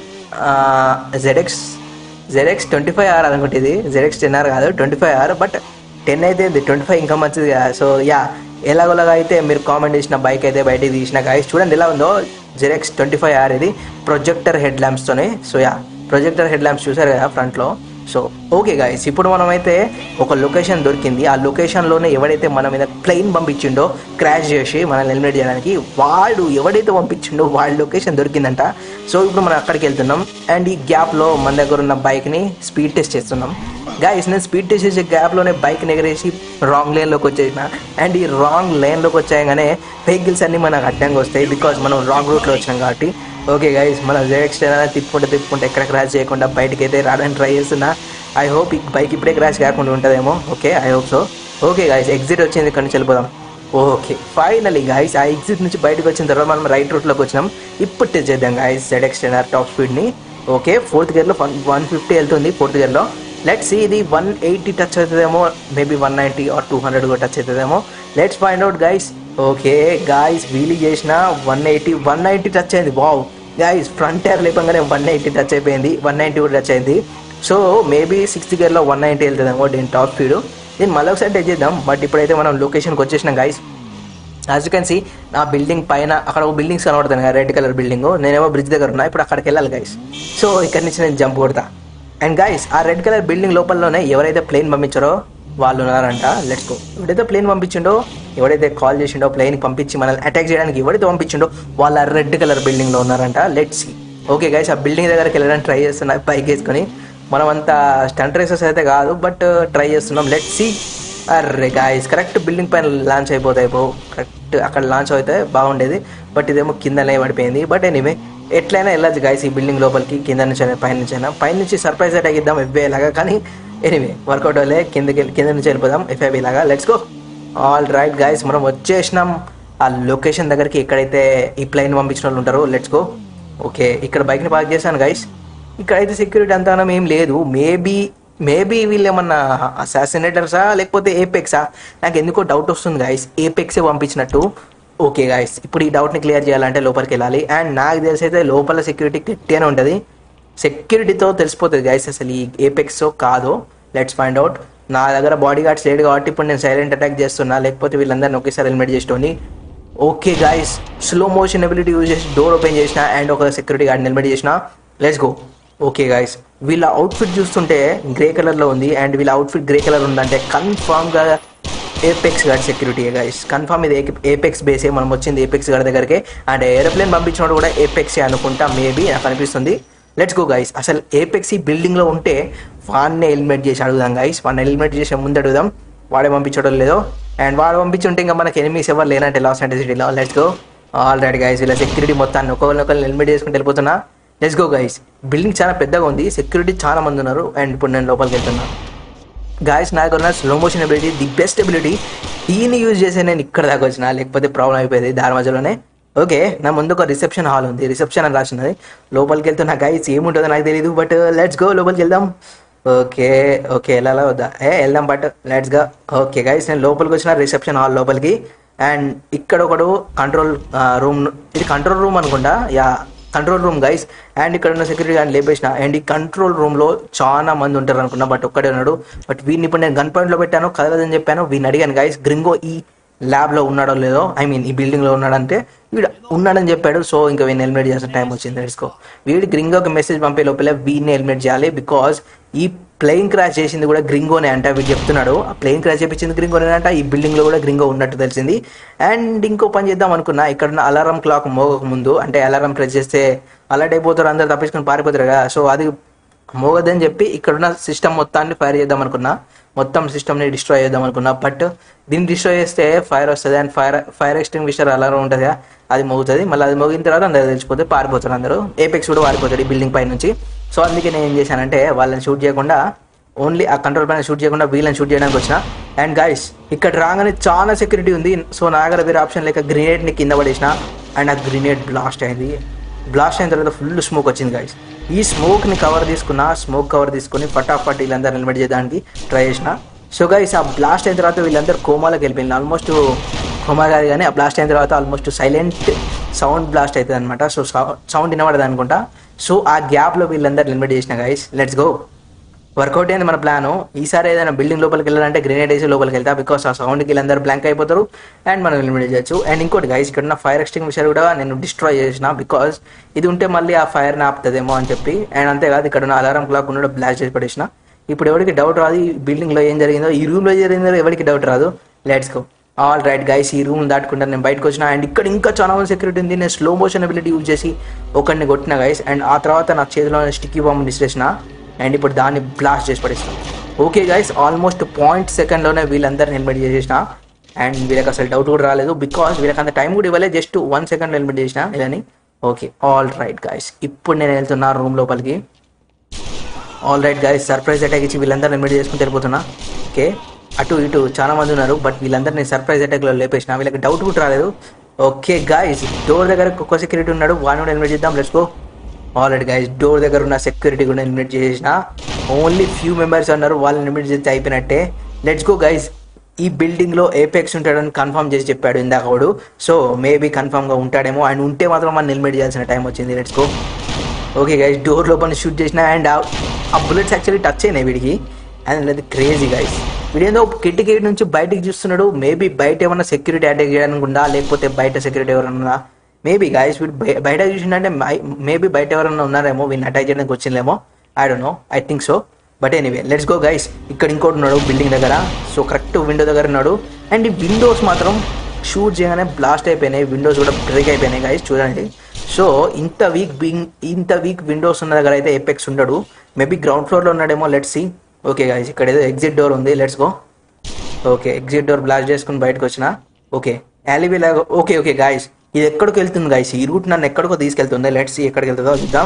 ZX ZX twenty five R అనుకుంటే ఇది జెడెక్స్ టెన్ ఆర్ కాదు twenty five R but ten అయితే ట్వంటీ ఫైవ్ ఇంకా మంచిది కదా సో యా ఎలాగోలాగా అయితే మీరు కామెంట్ చేసిన బైక్ అయితే బయటికి తీసిన గాయస్ చూడండి ఎలా ఉందో జెడెక్స్ ట్వంటీ ఫైవ్ ఆర్ ఇది ప్రొజెక్టర్ హెడ్ ల్యాంప్స్తోనే so yeah projector head lamps చూసారు కదా ఫ్రంట్లో సో ఓకే గాయస్ ఇప్పుడు మనమైతే ఒక లొకేషన్ దొరికింది ఆ లొకేషన్లోనే ఎవడైతే మన మీద ప్లెయిన్ పంపించిండో క్రాష్ చేసి మనల్ని ఎలిమినేట్ చేయడానికి వాడు ఎవడైతే పంపించిండో వాడి లొకేషన్ దొరికిందంట సో ఇప్పుడు మనం అక్కడికి వెళ్తున్నాం అండ్ ఈ గ్యాప్లో మన దగ్గర ఉన్న బైక్ని స్పీడ్ టెస్ట్ చేస్తున్నాం గాయస్ నేను స్పీడ్ టెస్ట్ చేసే గ్యాప్లోనే బైక్ ఎగరేసి రాంగ్ లేన్లోకి వచ్చేసిన అండ్ ఈ రాంగ్ లేన్లోకి వచ్చాయగానే వెహికల్స్ అన్నీ మనకు అడ్డంగా వస్తాయి బికాజ్ మనం రాంగ్ రూట్లో వచ్చాం కాబట్టి ఓకే గైస్ మన జెక్స్ తిప్పుకుంటే తిప్పుకుంటే ఎక్కడ క్రాష్ చేయకుండా బయటకి అయితే రావడానికి ట్రై చేస్తున్నా ఐ హోప్ ఈ బైక్ ఇప్పుడే క్రాష్ కాకుండా ఉంటుందేమో okay I hope so okay guys exit వచ్చింది ఇక్కడ నుంచి వెళ్ళిపోదాం ఓకే ఫైనలీ గాయస్ ఆ ఎగ్జిట్ నుంచి బయటకు వచ్చిన తర్వాత మనం రైట్ రూట్లోకి వచ్చినాం ఇప్పుడు టెస్ట్ చేద్దాం గాయస్ జెడ్ ఎక్స్టెండర్ టాప్ స్పీడ్ని ఓకే ఫోర్త్ గేర్లో వన్ వన్ ఫిఫ్టీ వెళ్తుంది ఫోర్త్ గేర్లో లెట్స్ సీ ఇది వన్ ఎయిటీ టచ్ అవుతుందేమో maybe one ninety or two hundred కూడా టచ్ అవుతుందేమో let's find out guys okay guys wheelie చేసిన one eighty one ninety touch అయింది వావ్ గాయస్ ఫ్రంట్ టైర్ లేపంగానే one eighty touch అయిపోయింది one ninety కూడా touch అయింది so maybe sixth గేర్లో one ninety వెళ్తుందేమో దీని టాప్ స్పీడ్ దీన్ని మళ్ళీ ఒకసారి టెస్ట్ చేద్దాం బట్ ఇప్పుడైతే మనం లొకేషన్కి వచ్చేసినాం guys as you can see నా బిల్డింగ్ పైన అక్కడ ఒక బిల్డింగ్స్ కనబడుతుంది కదా రెడ్ కలర్ బిల్డింగ్ నేనేమో బ్రిడ్జ్ దగ్గర ఉన్నా ఇప్పుడు అక్కడికి వెళ్ళాలి గైస్ సో ఇక్కడ నుంచి నేను జంప్ కొడతా అండ్ గైస్ ఆ రెడ్ కలర్ బిల్డింగ్ లోపలలోనే ఎవరైతే ప్లేన్ పంపించారో వాళ్ళు ఉన్నారంట లెట్స్ గో ఎవడైతే ప్లేన్ పంపించిండో ఎవడైతే కాల్ చేసిండో ప్లేన్ పంపించి మనల్ని అటాక్ చేయడానికి ఎవరైతే పంపించిండో వాళ్ళ రెడ్ కలర్ బిల్డింగ్లో ఉన్నారంట లెట్స్ ఓకే గైస్ ఆ బిల్డింగ్ దగ్గరికి వెళ్ళడానికి ట్రై చేస్తున్నా బైక్ వేసుకొని మనం అంత స్టంట్ రేసెస్ అయితే కాదు బట్ ట్రై చేస్తున్నాం లెట్ సి అర్రే గాయస్ కరెక్ట్ బిల్డింగ్ పైన లాంచ్ అయిపోతాయి పో కరెక్ట్ అక్కడ లాంచ్ అయితే బాగుండేది బట్ ఇదేమో కిందనే పడిపోయింది బట్ ఎనీవే ఎట్లయినా వెళ్ళచ్చు గాయస్ ఈ బిల్డింగ్ లోపలికి కింద నుంచి అయినా పైన నుంచి అయినా పైన నుంచి సర్ప్రైజ్ అటాక్ ఇద్దాం ఎఫ్ఐ లాగా కానీ ఎనీవే వర్కౌట్ అవ్వలే కిందకి కింద నుంచి వెళ్ళిపోదాం ఎఫ్ఐబి లాగా let's go all right guys మనం వచ్చేసినాం ఆ లొకేషన్ దగ్గరికి ఎక్కడైతే ఈ ప్లైన్ పంపించిన వాళ్ళు ఉంటారో లెట్స్ గో ఓకే ఇక్కడ బైక్ని పార్క్ చేశాను గైస్ ఇక్కడైతే సెక్యూరిటీ అంతగానం ఏం లేదు మేబీ మేబీ వీళ్ళు ఏమన్నా అసాసినేటర్సా లేకపోతే ఏపెక్సా నాకు ఎందుకో డౌట్ వస్తుంది గాయస్ ఏపెక్సే పంపించినట్టు ఓకే గాయస్ ఇప్పుడు ఈ డౌట్ని క్లియర్ చేయాలంటే లోపలికి వెళ్ళాలి అండ్ నాకు తెలిసి అయితే లోపల సెక్యూరిటీ గట్టిగానే ఉంటుంది సెక్యూరిటీతో తెలిసిపోతుంది గైస్ అసలు ఈ ఏపెక్స్ కాదో లెట్స్ ఫైండ్ అవుట్ నా దగ్గర బాడీ గార్డ్స్ లేడు కాబట్టి ఇప్పుడు నేను సైలెంట్ అటాక్ చేస్తున్నా లేకపోతే వీళ్ళందరినీ ఒకేసారి హెల్మెట్ చేసేటోని okay guys slow motion ability use చేసి డోర్ ఓపెన్ చేసిన అండ్ ఒక సెక్యూరిటీ గార్డ్ హెల్మెట్ చేసిన లెట్స్ గో ఓకే గాయస్ వీళ్ళ అవుట్ఫిట్ చూస్తుంటే గ్రే కలర్లో ఉంది అండ్ వీళ్ళ అవుట్ఫిట్ గ్రే కలర్ ఉందంటే కన్ఫామ్గా Apex guard security guys confirm ఇది ఏపెక్స్ బేసే మనం వచ్చింది ఏపెక్స్ గార్డ్ దగ్గరికి అండ్ ఏరోప్లేన్ పంపించినప్పుడు కూడా ఏపెక్సే అనుకుంటా మేబీ నాకు అనిపిస్తుంది లెట్స్ గో గైస్ అసలు ఏపెక్స్ ఈ బిల్డింగ్లో ఉంటే వాడిని హెల్మెట్ చేసి అడుగుదాం గైస్ వాడిని హెల్మెట్ చేసే ముందు అడుగుదాం వాడే పంపించడం లేదో అండ్ వాడు పంపించుంటే ఇంకా మనకి ఎనిమిస్ ఎవరు లేనంటే లాస్ అంటే సిటీలో let's go all right guys ఇలా సెక్యూరిటీ మొత్తాన్ని ఒకరిని ఒకరిని హెల్మెట్ చేసుకుని వెళ్ళిపోతున్నా లెట్స్ గో గైస్ బిల్డింగ్ చాలా పెద్దగా ఉంది సెక్యూరిటీ చాలా మంది ఉన్నారు అండ్ ఇప్పుడు నేను లోపలికి వెళ్తున్నా గాయస్ నా దగ్గర ఉన్న slow motion ability the best ability దీన్ని యూజ్ చేసే నేను ఇక్కడ దాకా వచ్చిన లేకపోతే ప్రాబ్లం అయిపోయింది దారి మధ్యలోనే ఓకే నా ముందు ఒక రిసెప్షన్ హాల్ ఉంది రిసెప్షన్ అని రాసినది లోపలికి వెళ్తున్నా గైస్ ఏముంటుందో నాకు తెలియదు బట్ లెట్స్ గో లోపలికి వెళ్దాం ఓకే ఓకే వెళ్ళాలా వద్దా ఏ వెళ్దాం but let's go okay guys నేను లోపలికి వచ్చిన రిసెప్షన్ హాల్ లోపలికి అండ్ ఇక్కడ ఒకడు కంట్రోల్ రూమ్ ఇది కంట్రోల్ రూమ్ అనుకుంటా yeah control room guys and ఇక్కడ ఉన్న సెక్యూరిటీ గార్డ్ లేపేసిన అండ్ ఈ కంట్రోల్ రూమ్ లో చాలా మంది ఉంటారు అనుకున్నా బట్ ఒక్కడే ఉన్నాడు బట్ వీడిని ఇప్పుడు నేను గన్ పాయింట్ లో పెట్టాను కదలదని చెప్పాను వీడిని అడిగాను గైస్ గ్రింగో ఈ ల్యాబ్ లో ఉన్నాడో లేదో ఐ మీన్ ఈ బిల్డింగ్ లో ఉన్నాడంటే వీడు ఉన్నాడని చెప్పాడు సో ఇంకా వీడిని హెల్మెట్ చేసిన టైం వచ్చింది తెలుసుకో వీడి గ్రింగోకి మెసేజ్ పంపే లోపల వీడిని హెల్మెట్ చేయాలి బికాస్ ఈ ప్లేన్ క్రాష్ చేసింది కూడా గ్రింగోనే అంట వీడు చెప్తున్నాడు ఆ ప్లేన్ క్రాష్ చేపించింది గ్రింగోనే అంట ఈ బిల్డింగ్ లో కూడా గ్రింగో ఉన్నట్టు తెలిసింది అండ్ ఇంకో పని చేద్దాం అనుకున్నా ఇక్కడ ఉన్న అలారం క్లాక్ మోగక ముందు అంటే అలారం ప్రెస్ చేస్తే అలర్ట్ అయిపోతారు అందరు తప్పించుకొని పారిపోతారు కదా సో అది మోగదని చెప్పి ఇక్కడ ఉన్న సిస్టమ్ మొత్తాన్ని ఫైర్ చేద్దాం అనుకున్నా మొత్తం సిస్టమ్ని డిస్ట్రాయ్ చేద్దాం అనుకున్నా బట్ దీన్ని డిస్ట్రాయ్ చేస్తే ఫైర్ వస్తుంది and fire fire extinguisher alarm ఉంటుంది కదా అది మోగుతుంది మళ్ళీ అది మోగిన తర్వాత అందరు తెలిసిపోతే పారిపోతారు అందరూ ఏపెక్స్ కూడా పారిపోతాడు ఈ బిల్డింగ్ పై నుంచి సో అందుకే నేను ఏం చేశానంటే వాళ్ళని షూట్ చేయకుండా ఓన్లీ ఆ కంట్రోల్ పైన షూట్ చేయకుండా వీళ్ళని షూట్ చేయడానికి వచ్చిన అండ్ గైస్ ఇక్కడ రాగానే చాలా సెక్యూరిటీ ఉంది సో నా దగ్గర వేరే ఆప్షన్ లేక గ్రినేడ్ని కింద పడేసిన అండ్ ఆ గ్రినేడ్ బ్లాస్ట్ అయింది బ్లాస్ట్ అయిన తర్వాత ఫుల్ స్మోక్ వచ్చింది గైస్ ఈ స్మోక్ని కవర్ తీసుకున్న స్మోక్ కవర్ తీసుకుని ఫటాఫట్ వీళ్ళందరూ హెల్మెట్ చేయడానికి ట్రై చేసిన సో గైస్ ఆ బ్లాస్ట్ అయిన తర్వాత వీళ్ళందరూ కోమాలోకి వెళ్ళిపోయింది ఆల్మోస్ట్ కోమా కాదు కానీ ఆ బ్లాస్ట్ అయిన తర్వాత ఆల్మోస్ట్ సైలెంట్ సౌండ్ బ్లాస్ట్ అవుతుంది అనమాట సో సౌండ్ వినబడదు అనుకుంటా సో ఆ గ్యాప్లో వీళ్ళందరూ హెల్మెట్ చేసిన గైస్ లెట్స్ గో వర్కౌట్ అయింది మన ప్లాన్ ఈసారి ఏదైనా బిల్డింగ్ లోపలికి వెళ్ళాలంటే గ్రెనేడ్ వేసి లోపలికి వెళ్తా బికాస్ ఆ సౌండ్కి వీళ్ళందరూ బ్లాంక్ అయిపోతారు అండ్ మనం ఎలిమినేట్ చేయొచ్చు అండ్ ఇంకోటి గైస్ ఇక్కడ ఉన్న ఫైర్ ఎక్స్టింగ్విషర్ కూడా నేను డిస్ట్రాయ్ చేసిన బికాస్ ఇది ఉంటే మళ్ళీ ఆ ఫైర్ని ఆపుతుందేమో అని చెప్పి అండ్ అంతేకాదు ఇక్కడ ఉన్న అలారం క్లాక్ కూడా బ్లాస్ట్ చేసి పడేసిన ఇప్పుడు ఎవరికి డౌట్ రాదు ఈ బిల్డింగ్లో ఏం జరిగిందో ఈ రూమ్లో జరిగిందో ఎవరికి డౌట్ రాదు let's go all right guys ఈ రూమ్ దాటుకుంటా నేను బయటకు వచ్చిన అండ్ ఇక్కడ ఇంకా చాలా మంది సెక్యూరిటీ ఉంది నేను స్లో మోషన్ అబిలిటీ యూజ్ చేసి ఒకరిని కొట్టిన గైస్ అండ్ ఆ తర్వాత నా చేతిలో స్టిక్కీ బాంబు డిస్ట్రేసిన అండ్ ఇప్పుడు దాన్ని బ్లాస్ట్ చేసి పడేస్తాం ఓకే గైస్ ఆల్మోస్ట్ పాయింట్ సెకండ్లోనే వీళ్ళందరిని హెల్మెట్ చేసేసిన అండ్ వీళ్ళకి అసలు డౌట్ కూడా రాలేదు బికాస్ వీళ్ళకి అంత టైం కూడా ఇవ్వలేదు జస్ట్ వన్ సెకండ్ హెల్మెట్ చేసిన వీళ్ళని ఓకే ఆల్ రైట్ గైస్ ఇప్పుడు నేను వెళ్తున్నా రూమ్ లోపలికి all right guys surprise attack ఇచ్చి వీళ్ళందరూ ఎలిమినేట్ చేసుకుని వెళ్ళిపోతున్నా ఓకే అటు ఇటు చాలా మంది ఉన్నారు బట్ వీళ్ళందరినీ సర్ప్రైజ్ అటాక్లో లేపేసిన వీళ్ళకి డౌట్ కూడా రాలేదు ఓకే గాయస్ డోర్ దగ్గర ఒక్క సెక్యూరిటీ ఉన్నాడు వాడిని కూడా ఎలిమినేట్ చేద్దాం let's go already guys door దగ్గర ఉన్న సెక్యూరిటీ కూడా ఎలిమినేట్ చేసిన ఓన్లీ ఫ్యూ మెంబర్స్ ఉన్నారు వాళ్ళని ఎలిమినేట్ చేస్తే అయిపోయినట్టే లెట్స్ గో గైస్ ఈ బిల్డింగ్ లో ఏపెక్స్ ఉంటాడని కన్ఫర్మ్ చేసి చెప్పాడు ఇందాక వాడు సో మేబీ కన్ఫర్మ్ గా ఉంటాడేమో అండ్ ఉంటే మాత్రం మనం ఎలిమినేట్ చేయాల్సిన టైం వచ్చింది let's go okay guys door లోపల షూట్ చేసిన అండ్ ఆ బుల్లెట్స్ యాక్చువల్లీ టచ్ అయినాయి వీడికి అండ్ అది క్రేజీ గైస్ వీడేందో కిటికీ నుంచి బయటికి చూస్తున్నాడు మేబీ బయట ఏమన్నా సెక్యూరిటీ అటాక్ చేయడానికి ఉందా లేకపోతే బయట సెక్యూరిటీ ఎవరన్నా మేబీ గైస్ వీడు బయ- బయట చూసిండే మేబీ బయట ఎవరన్నా ఉన్నారేమో వీడిని అటాక్ చేయడానికి వచ్చిందేమో I don't know I think so but anyway let's go guys ఇక్కడ ఇంకోటి ఉన్నాడు బిల్డింగ్ దగ్గర సో కరెక్ట్ విండో దగ్గర ఉన్నాడు అండ్ ఈ విండోస్ మాత్రం షూట్ చేయగానే బ్లాస్ట్ అయిపోయినాయి విండోస్ కూడా బ్రేక్ అయిపోయినాయి గైస్ చూడండి సో ఇంత వీక్ బింగ్ ఇంత వీక్ విండోస్ ఉన్న దగ్గర అయితే ఎపెక్స్ ఉండడు మేబీ గ్రౌండ్ ఫ్లోర్లో ఉన్నాడేమో లెట్స్ సి ఓకే గైస్ ఇక్కడ ఏదో ఎగ్జిట్ డోర్ ఉంది let's go okay exit door blast చేసుకుని బయటకు వచ్చిన ఓకే యాలివే లాగా ఓకే ఓకే గాయస్ ఇది ఎక్కడికి వెళ్తుంది గాయస్ ఈ రూట్ నన్ను ఎక్కడికో తీసుకెళ్తుంది లెట్స్ ఎక్కడికి వెళ్తుందో చూద్దాం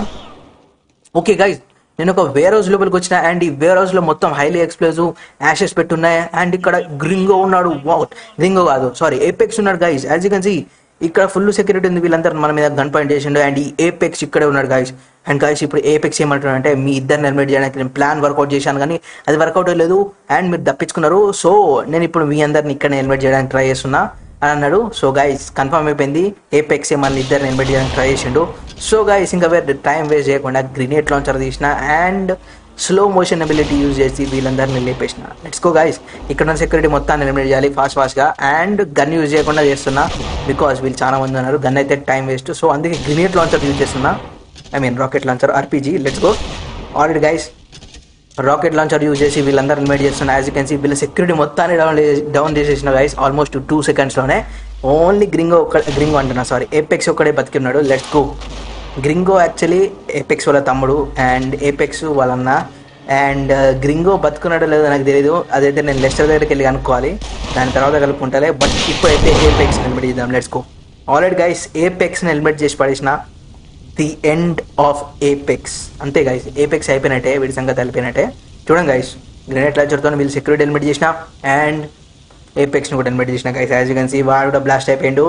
ఓకే గైస్ నేను ఒక వేర్ హౌస్ లోపలికి వచ్చిన అండ్ ఈ వేర్ హౌస్ లో మొత్తం హైలీ ఎక్స్ప్లోజివ్ యాషెస్ పెట్టున్నాయి అండ్ ఇక్కడ గ్రింగో ఉన్నాడు వాట్ గ్రింగో కాదు సారీ ఏపెక్స్ ఉన్నాడు guys as you can see ఇక్కడ ఫుల్ సెక్యూరిటీ ఉంది వీళ్ళందరూ మన మీద గన్ పాయింట్ చేసిండు అండ్ ఈ ఏపెక్స్ ఇక్కడే ఉన్నాడు గైస్ అండ్ గైస్ ఇప్పుడు ఏపెక్స్ ఏమంటున్నాడు అంటే మీ ఇద్దరిని ఎలిమినేట్ చేయడానికి నేను ప్లాన్ వర్కౌట్ చేశాను కానీ అది వర్కౌట్ లేదు అండ్ మీరు తప్పించుకున్నారు సో నేను ఇప్పుడు మీ అందరిని ఇక్కడ ఎలిమినేట్ చేయడానికి ట్రై చేస్తున్నా అని అన్నాడు సో గైస్ కన్ఫర్మ్ అయిపోయింది ఏపెక్స్ మన ఇద్దరిని ఎలిమినేట్ చేయడానికి ట్రై చేసిండు సో గైస్ ఇంకా వేరే టైం వేస్ట్ చేయకుండా గ్రినేట్ లాంచర్ తీసిన and slow motion ability use చేసి వీళ్ళందరినీ లేపేసిన లెట్స్ గో గైస్ ఇక్కడ ఉన్న సెక్యూరిటీ మొత్తాన్ని ఎలిమినేట్ చేయాలి ఫాస్ట్ ఫాస్ట్గా అండ్ గన్ యూజ్ చేయకుండా చేస్తున్నా బికాస్ వీళ్ళు చాలా మంది ఉన్నారు గన్ అయితే టైం వేస్ట్ సో అందుకే గ్రినేట్ లాంచర్ యూజ్ చేస్తున్నా I mean rocket launcher RPG let's go already guys rocket launcher use చేసి వీళ్ళందరూ ఇన్వైట్ చేస్తున్నా యాజ్ యూ కెన్ సీ వీళ్ళ సెక్యూరిటీ మొత్తాన్ని డౌన్ డౌన్ చేసేసిన గైస్ ఆల్మోస్ట్ టూ సెకండ్స్లోనే ఓన్లీ గ్రింగో ఒక్క గ్రింగో అంటున్నా సారీ ఏపెక్స్ ఒక్కడే బతికిన్నాడు let's go Gringo actually Apex వాళ్ళ తమ్ముడు అండ్ ఏపెక్స్ వాళ్ళన్న అండ్ గ్రింగో బతుకున్నాడో లేదో నాకు తెలియదు అదైతే నేను లెస్టర్ దగ్గరికి వెళ్ళి కనుక్కోవాలి దాని తర్వాత కలుపుకుంటాలే బట్ ఇప్పుడైతే ఏపెక్స్ ఎలిమినేట్ చేద్దాం లెట్స్ గో ఆల్రెడీ గైస్ ఏపెక్స్ని ఎలిమినేట్ చేసి పడేసిన ది ఎండ్ ఆఫ్ ఏపెక్స్ అంతే గైస్ ఏపెక్స్ అయిపోయినట్టే వీడి సంగతి అయిపోయినట్టే చూడండి గైస్ గ్రెనేట్ లాంచర్తో వీళ్ళు సెక్యూరిటీ ఎలిమినేట్ చేసిన అండ్ ఏపెక్స్ని కూడా ఎలిమినేట్ చేసిన guys as you can see వాడు కూడా బ్లాస్ట్ అయిపోయిండు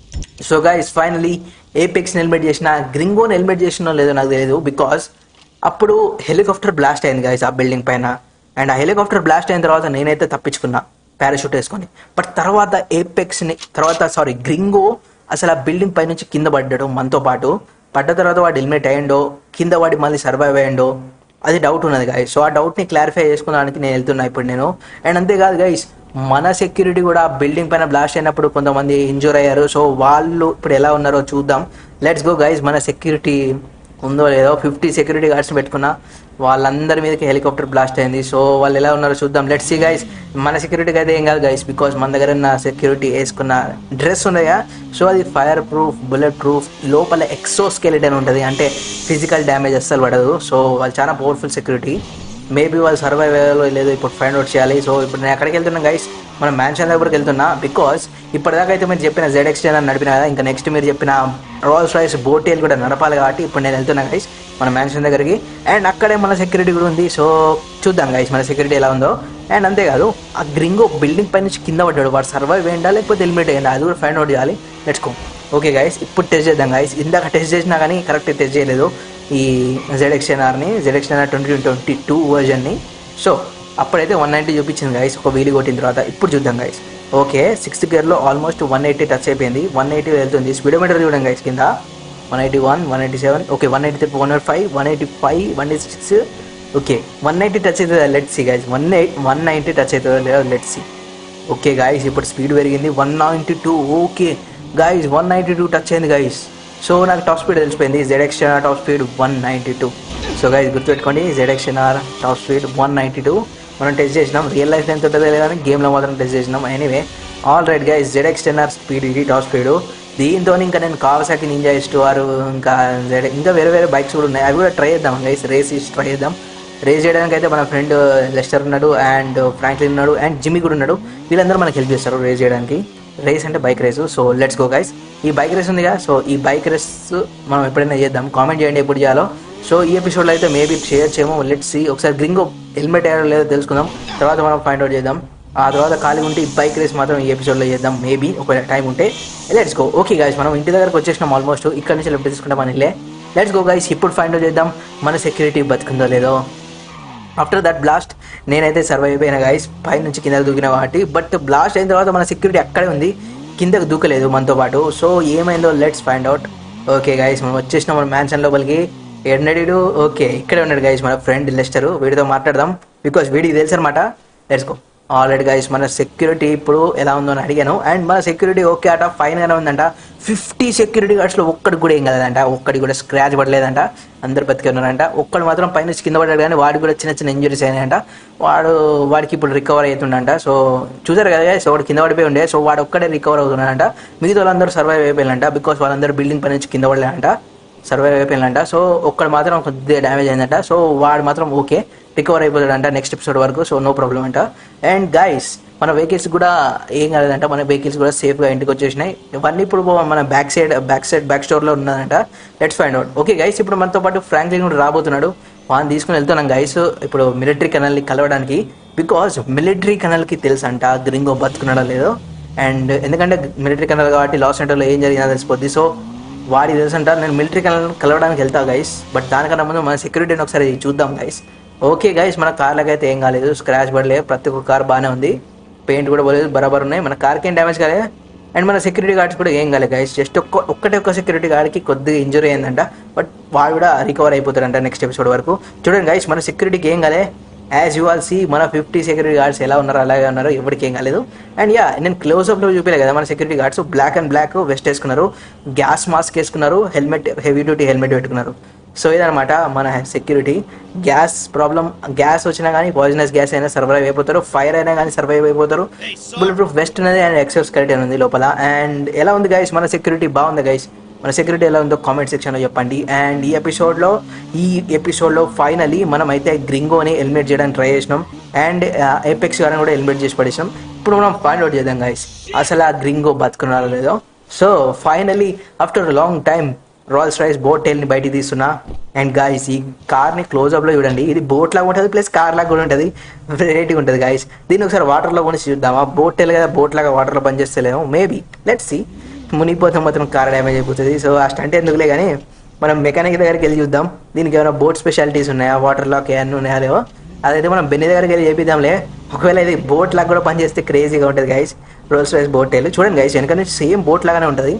సో గైస్ ఫైనలీ ఏపెక్స్ని ఎలిమినేట్ చేసిన గ్రింగోని ఎలిమినేట్ చేసినో లేదో నాకు తెలియదు బికాస్ అప్పుడు హెలికాప్టర్ బ్లాస్ట్ అయింది గైస్ ఆ బిల్డింగ్ పైన అండ్ ఆ హెలికాప్టర్ బ్లాస్ట్ అయిన తర్వాత నేనైతే తప్పించుకున్నా పారాషూట్ వేసుకొని బట్ తర్వాత ఏపెక్స్ని తర్వాత సారీ గ్రింగో అసలు ఆ బిల్డింగ్ పై నుంచి కింద పడ్డాడు మనతో పాటు పడ్డ తర్వాత వాడు ఎలిమినేట్ అయ్యిండో కింద వాడి మళ్ళీ సర్వైవ్ అయ్యిండో అది డౌట్ ఉన్నది గాయస్ సో ఆ డౌట్ని క్లారిఫై చేసుకోవడానికి నేను వెళ్తున్నా ఇప్పుడు నేను అండ్ అంతేకాదు గైస్ మన సెక్యూరిటీ కూడా బిల్డింగ్ పైన బ్లాస్ట్ అయినప్పుడు కొంతమంది ఇంజూర్ అయ్యారు సో వాళ్ళు ఇప్పుడు ఎలా ఉన్నారో చూద్దాం లెట్స్ గో గైస్ మన సెక్యూరిటీ ఉందో లేదో ఫిఫ్టీ సెక్యూరిటీ గార్డ్స్ పెట్టుకున్నా వాళ్ళందరి మీదకి హెలికాప్టర్ బ్లాస్ట్ అయింది సో వాళ్ళు ఎలా ఉన్నారో చూద్దాం లెట్స్ సీ గైస్ మన సెక్యూరిటీకి అయితే ఏం కాదు గైస్ బికాస్ మన దగ్గర ఉన్న సెక్యూరిటీ వేసుకున్న డ్రెస్ ఉన్నాయా సో అది ఫైర్ ప్రూఫ్ బుల్లెట్ ప్రూఫ్ లోపల ఎక్సో స్కెలిటన్ ఉంటుంది అంటే ఫిజికల్ డ్యామేజ్ అస్సలు పడదు సో వాళ్ళు చాలా పవర్ఫుల్ సెక్యూరిటీ మేబీ వాళ్ళు సర్వైవ్ అయ్యాలో లేదో ఇప్పుడు ఫైండ్ అవుట్ చేయాలి సో ఇప్పుడు నేను ఎక్కడికి వెళ్తున్నా గైస్ మన మ్యాన్షన్ దగ్గరికి వెళ్తున్నా బికాస్ ఇప్పటిదాకా అయితే మీరు చెప్పిన జెడ్ ఎక్స్టెన్ అని నడిపిన కదా ఇంకా నెక్స్ట్ మీరు చెప్పిన రోల్స్ రాయిస్ బోటేల్ కూడా నడపాలి కాబట్టి ఇప్పుడు నేను వెళ్తున్నా గైస్ మన మ్యాన్షన్ దగ్గరికి అండ్ అక్కడే మన సెక్యూరిటీ కూడా ఉంది సో చూద్దాం గైస్ మన సెక్యూరిటీ ఎలా ఉందో అండ్ అంతేకాదు ఆ గ్రింగో బిల్డింగ్ పై నుంచి కింద పడ్డాడు వాడు సర్వైవ్ అయ్యిందా లేకపోతే ఎలిమినేట్ అయ్యిందా అది కూడా ఫైండ్ అవుట్ చేయాలి లెట్స్ గో ఓకే గైస్ ఇప్పుడు టెస్ట్ చేద్దాం గైస్ ఇందాక టెస్ట్ చేసినా కానీ కరెక్ట్ టెస్ట్ చేయలేదు ఈ జెడ్ఎక్స్ఎన్ఆర్ని జెడ్ఎక్స్ఎన్ఆర్ ట్వంటీ ట్వంటీ టూ వర్జన్ని సో అప్పుడైతే వన్ నైంటీ చూపించింది గైస్ ఒక వీలు కొట్టిన తర్వాత ఇప్పుడు చూద్దాం గైస్ ఓకే సిక్స్త్ గేర్లో ఆల్మోస్ట్ వన్ ఎయిటీ టచ్ అయిపోయింది వన్ ఎయిటీ వెళ్తుంది స్పీడోమీటర్ చూడండి గైస్ కింద one eighty one one eighty seven okay one eighty three one eight five one eighty five one eighty six okay one ninety touch అవుతుందా let see guys one eight one ninety touch అవుతుందా లేదా let see okay guys ఇప్పుడు speed పెరిగింది one ninety two okay guys one ninety two touch అయింది guys so నాకు top speed తెలిసిపోయింది ZXNR top speed one ninety two so guys గుర్తుపెట్టుకోండి ZXNR top speed one ninety two మనం test చేసినాం real life ఎంత ఉంటుందో కానీ గేమ్లో మాత్రం టెస్ట్ చేసినాం anyway all right guys ZXNR speed ఇది టాప్ స్పీడ్ దీంతో ఇంకా నేను కావసాకి నింజా ఇస్ట్ వారు ఇంకా ZX ఇంకా వేరే వేరే బైక్స్ కూడా ఉన్నాయి అవి కూడా ట్రై చేద్దాం గైస్ రేస్ ట్రై చేద్దాం రేస్ చేయడానికి అయితే మన ఫ్రెండ్ లెస్టర్ ఉన్నాడు అండ్ ఫ్రాంక్లిన్ ఉన్నాడు అండ్ జిమ్మి కూడా ఉన్నాడు వీళ్ళందరూ మనకి హెల్ప్ చేస్తారు రేస్ చేయడానికి రేస్ అంటే bike race so let's go guys ఈ బైక్ రేస్ ఉందిగా సో ఈ బైక్ రేస్ మనం ఎప్పుడైనా చేద్దాం కామెంట్ చేయండి ఎప్పుడు చేయాలో సో ఈ ఎపిసోడ్లో అయితే మేబీ షేర్ చేయము లెట్ సి ఒకసారి గ్రింగో హెల్మెట్ అయ్యారో లేదో తెలుసుకుందాం తర్వాత మనం ఫైండ్ అవుట్ చేద్దాం ఆ తర్వాత ఖాళీ ఉంటే ఈ బైక్ రేస్ మాత్రం ఈ ఎపిసోడ్లో చేద్దాం మేబీ ఒకవేళ టైం ఉంటే లెట్స్ గో ఓకే గాయస్ మనం ఇంటి దగ్గరకు వచ్చేసినాం ఆల్మోస్ట్ ఇక్కడ నుంచి లెఫ్ట్ తీసుకుంటాం మన ఇల్లే లెట్స్ గో గైస్ ఇప్పుడు ఫైండ్ అవుట్ చేద్దాం మన సెక్యూరిటీ బతుకుందో లేదో ఆఫ్టర్ దట్ బ్లాస్ట్ నేనైతే సర్వైవ్ అయిపోయిన గైస్ పై నుంచి కిందకు దూకిన వాటి బట్ బ్లాస్ట్ అయిన తర్వాత మన సెక్యూరిటీ అక్కడే ఉంది కిందకు దూకలేదు మనతో పాటు సో ఏమైందో let's find out okay guys మనం వచ్చేసినాం మన మ్యాన్షన్ లోపలికి ఎన్నడీడు ఓకే ఇక్కడే ఉన్నాడు గైస్ మన ఫ్రెండ్ లెస్టర్ వీడితో మాట్లాడదాం బికాస్ వీడికి తెలుసు అనమాట లెట్స్ గో ఆల్రెడీ గైస్ మన సెక్యూరిటీ ఇప్పుడు ఎలా ఉందో అని అడిగాను అండ్ మన సెక్యూరిటీ ఓకే అట ఫైన్ గానే ఉందంట ఫిఫ్టీ సెక్యూరిటీ గార్డ్స్లో ఒక్కడికి కూడా ఏం కలదంట ఒక్కడి కూడా స్క్రాచ్ పడలేదంట అందరు బతికి ఉన్నారంట ఒక్కడు మాత్రం పైన కింద పడ్డాడు కానీ వాడికి కూడా చిన్న చిన్న ఇంజరీస్ అయినాయంట వాడు వాడికి ఇప్పుడు రికవర్ అవుతుండంట సో చూసారు కదా సో వాడు కింద పడిపోయి ఉండే సో వాడు ఒక్కడే రికవర్ అవుతున్నాడంట మిగతా వాళ్ళందరూ సర్వైవ్ అయిపోయారంట బికాస్ వాళ్ళందరూ బిల్డింగ్ పై నుంచి కింద పడలేదంట సర్వైవ్ అయిపోయిందంట సో ఒక్కడు మాత్రం కొద్దిగా డ్యామేజ్ అయిందంట సో వాడు మాత్రం ఓకే రికవర్ అయిపోతాడంట నెక్స్ట్ ఎపిసోడ్ వరకు సో నో ప్రాబ్లం అంట అండ్ గైస్ మన వెహికల్స్ కూడా ఏం కాలేదంట మన వెహికల్స్ కూడా సేఫ్గా ఇంటికి వచ్చేసినాయి ఇవన్నీ ఇప్పుడు మన back side back side back స్టోర్లో ఉన్నదంట let's find out okay guys ఇప్పుడు మనతో పాటు ఫ్రాంక్లిన్ కూడా రాబోతున్నాడు వాడిని తీసుకుని వెళ్తున్నాం గైస్ ఇప్పుడు మిలిటరీ కెనల్ని కలవడానికి బికాస్ మిలిటరీ కెనల్కి తెలుసు అంట గ్రింగో బతుకున్నాడో లేదో అండ్ ఎందుకంటే మిలిటరీ కెనల్ కాబట్టి లాస్ సెంటర్లో ఏం జరిగిందో తెలిసిపోద్ది సో వాడి తెలుసు అంటారు నేను మిలిటరీ కలవడానికి వెళ్తా గైస్ బట్ దానికన్నా ముందు మన సెక్యూరిటీని ఒకసారి చూద్దాం గైస్ ఓకే గైస్ మన కార్లకి అయితే ఏం కాలేదు స్క్రాచ్ పడలేదు ప్రతి ఒక్క కార్ బాగానే ఉంది పెయింట్ కూడా పోలేదు బరాబర్ ఉన్నాయి మన కార్కి ఏం డ్యామేజ్ కాలేదు అండ్ మన సెక్యూరిటీ గార్డ్స్ కూడా ఏం కాలేదు గైస్ జస్ట్ ఒక్క ఒక్కటే ఒక్క సెక్యూరిటీ గార్డ్కి కొద్దిగా ఇంజురీ అయిందంట బట్ వాడు కూడా రికవర్ అయిపోతారంట నెక్స్ట్ ఎపిసోడ్ వరకు చూడండి గైస్ మన సెక్యూరిటీకి ఏం కాలే యాజ్ యూ ఆల్ సీ మన ఫిఫ్టీ సెక్యూరిటీ గార్డ్స్ ఎలా ఉన్నారో అలాగే ఉన్నారు ఎవరికి ఏం కాలేదు అండ్ యా నేను క్లోజ్అప్లో చూపించలేదు కదా మన security guards black and black vest వేసుకున్నారు గ్యాస్ మాస్క్ వేసుకున్నారు హెల్మెట్ హెవీ డ్యూటీ హెల్మెట్ పెట్టుకున్నారు సో ఇదనమాట మన సెక్యూరిటీ గ్యాస్ ప్రాబ్లం గ్యాస్ వచ్చినా కానీ పాయిజనస్ గ్యాస్ అయినా సర్వైవ్ అయిపోతారు ఫైర్ అయినా కానీ సర్వైవ్ అయిపోతారు బుల్లెట్ ప్రూఫ్ వెస్ట్ అనేది అండ్ ఎక్సెస్ కరెక్ట్ ఉంది లోపల అండ్ ఎలా ఉంది గైస్ మన సెక్యూరిటీ బాగుంది గైస్ మన సెక్యూరిటీ ఎలా ఉందో కామెంట్ సెక్షన్లో చెప్పండి అండ్ ఈ ఎపిసోడ్లో ఈ ఎపిసోడ్లో ఫైనలీ మనం అయితే గ్రింగోని ఎలిమినేట్ చేయడానికి ట్రై చేసినాం అండ్ ఎపెక్స్ గారిని కూడా ఎలిమినేట్ చేసి పడేసినాం ఇప్పుడు మనం ఫైండ్ అవుట్ చేద్దాం గైస్ అసలు ఆ గ్రింగో బతుకున్నారో లేదో so finally after long time Rolls Royce boat టైల్ని బయటికి తీస్తున్నా అండ్ గాయస్ ఈ కార్ని క్లోజ్అప్లో చూడండి ఇది బోట్ లాగా ఉంటుంది ప్లస్ కార్ లాగా కూడా ఉంటుంది వెరైటీగా ఉంటుంది గాయస్ దీన్ని ఒకసారి వాటర్లో కూడా చూద్దామా బోట్ టైల్ కదా బోట్ లాగా వాటర్లో పనిచేస్తలేము మేబీ లెట్స్ సి మునిగిపోతే మాత్రం కార్ డ్యామేజ్ అయిపోతుంది సో ఆ స్టంట్ ఎందుకులే కానీ మనం మెకానిక్ దగ్గరికి వెళ్ళి చూద్దాం దీనికి ఏమైనా బోట్ స్పెషాలిటీస్ ఉన్నాయా వాటర్ లాక్ ఏమన్నా ఉన్నాయా లేవో అదైతే మనం బెన్ని దగ్గరికి వెళ్ళి చేపిద్దాంలే ఒకవేళ ఇది బోట్ లాగా కూడా పనిచేస్తే క్రేజీగా ఉంటుంది guys Rolls Royce boat tail చూడండి గైస్ వెనక నుంచి సేమ్ బోట్ లాగానే ఉంటుంది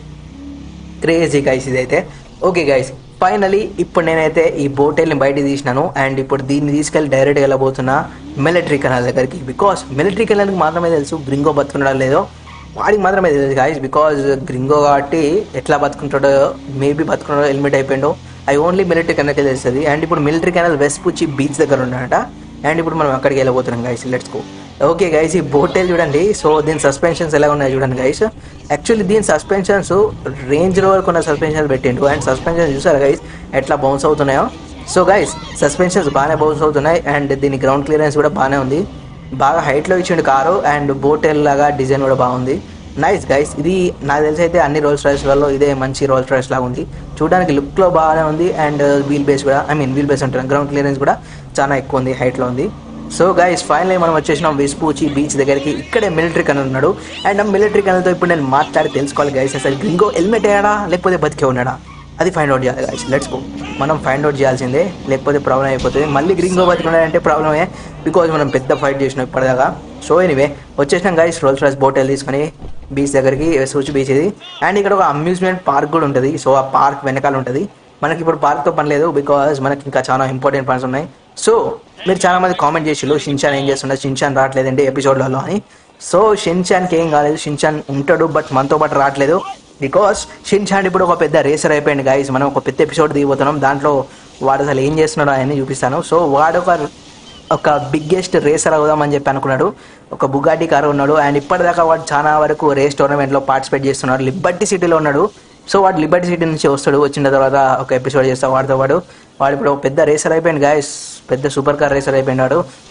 క్రేజీ గైస్ ఇదైతే ఓకే గైస్ ఫైనలీ ఇప్పుడు నేనైతే ఈ బోటెల్ని బయట తీసినాను అండ్ ఇప్పుడు దీన్ని తీసుకెళ్ళి డైరెక్ట్గా వెళ్ళబోతున్నా మిలిటరీ కెనాల్ దగ్గరికి బికాస్ మిలిటరీ కెనాల్కి మాత్రమే తెలుసు గ్రింగో బతుకున్నాడో లేదో వాడికి మాత్రమే తెలుసు గాయస్ బికాజ్ గ్రింగో కాబట్టి ఎట్లా బతుకుంటాడో మేబీ బతుకున్నాడో హెల్మెట్ అయిపోయిండో ఐ ఓన్లీ మిలిటరీ కెనాల్కి తెలుస్తుంది అండ్ ఇప్పుడు military canal Vespucci beach దగ్గర ఉన్నాడట అండ్ ఇప్పుడు మనం అక్కడికి వెళ్ళబోతున్నాం guys let's go okay guys ఈ బోటెల్ చూడండి సో దీని సస్పెన్షన్స్ ఎలా ఉన్నాయి చూడండి గైస్ యాక్చువల్లీ దీని సస్పెన్షన్స్ రేంజ్ లో వరకు ఉన్న సస్పెన్షన్స్ పెట్టిండు అండ్ సస్పెన్షన్స్ చూసారా గైస్ ఎట్లా బౌన్స్ అవుతున్నాయో సో గైస్ సస్పెన్షన్స్ బాగానే బౌన్స్ అవుతున్నాయి అండ్ దీని గ్రౌండ్ క్లియరెన్స్ కూడా బాగానే ఉంది బాగా హైట్లో ఇచ్చిండు కారు అండ్ బోటెల్ లాగా డిజైన్ కూడా బాగుంది నైస్ గైస్ ఇది నాకు తెలిసి అయితే అన్ని రోల్స్ రైస్లలో ఇదే మంచి రోల్స్ రైస్ లాగా ఉంది చూడడానికి లుక్లో బాగానే ఉంది అండ్ వీల్ బేస్ కూడా ఐ మీన్ వీల్ బేస్ అంటారు గ్రౌండ్ క్లియరెన్స్ కూడా చాలా ఎక్కువ ఉంది హైట్లో ఉంది సో గైస్ ఫైనలీ మనం వచ్చేసినాం విస్పూచి బీచ్ దగ్గరికి ఇక్కడే మిలిటరీ కనల్ ఉన్నాడు అండ్ ఆ మిలిటరీ కనల్తో ఇప్పుడు నేను మాట్లాడి తెలుసుకోవాలి గైస్ అసలు గ్రింగో హెల్మెట్ అయ్యాడా లేకపోతే బతికే ఉన్నాడా అది ఫైండ్ అవుట్ చేయాలి గైస్ లెట్స్ గో మనం ఫైండ్ అవుట్ చేయాల్సిందే లేకపోతే ప్రాబ్లం అయిపోతుంది మళ్ళీ గ్రింగో బతికున్నాడంటే ప్రాబ్లమే బికాజ్ మనం పెద్ద ఫైట్ చేసినాం ఇప్పటిదాకా సో ఎనీవే వచ్చేసినాం గైస్ రోల్స్ రాయిస్ బోటెల్ తీసుకొని బీచ్ దగ్గరికి సూచి బీచ్ ఇది అండ్ ఇక్కడ ఒక అమ్యూజ్మెంట్ పార్క్ కూడా ఉంటుంది సో ఆ పార్క్ వెనకాల ఉంటుంది మనకి ఇప్పుడు పార్క్తో పని లేదు బికాజ్ మనకి ఇంకా చాలా ఇంపార్టెంట్ పనులు ఉన్నాయి సో మీరు చాలా మంది కామెంట్ చేసిళ్ళు షిన్చాన్ ఏం చేస్తున్నారు షిన్చాన్ రావట్లేదండి ఎపిసోడ్లలో అని సో షిన్చాన్కి ఏం కాలేదు షిన్చాన్ ఉంటాడు బట్ మనతో పాటు రావట్లేదు బికాస్ షిన్చాన్ ఇప్పుడు ఒక పెద్ద రేసర్ అయిపోయింది గాయస్ మనం ఒక పెద్ద ఎపిసోడ్ దిగిపోతున్నాం దాంట్లో వాడు అసలు ఏం చేస్తున్నాడో అని చూపిస్తాను సో వాడు ఒక ఒక బిగ్గెస్ట్ రేసర్ అవుదామని చెప్పి అనుకున్నాడు ఒక బుగాటి కారు ఉన్నాడు అండ్ ఇప్పటిదాకా వాడు చాలా వరకు రేస్ టోర్నమెంట్లో పార్టిసిపేట్ చేస్తున్నాడు లిబర్టీ సిటీలో ఉన్నాడు సో వాడు లిబర్టీ సిటీ నుంచి వస్తాడు వచ్చిన తర్వాత ఒక ఎపిసోడ్ చేస్తా వాడితో వాడు వాడు ఇప్పుడు ఒక పెద్ద రేసర్ అయిపోయింది గాయస్ పెద్ద సూపర్ కార్ రేసర్ అయిపోయినాడు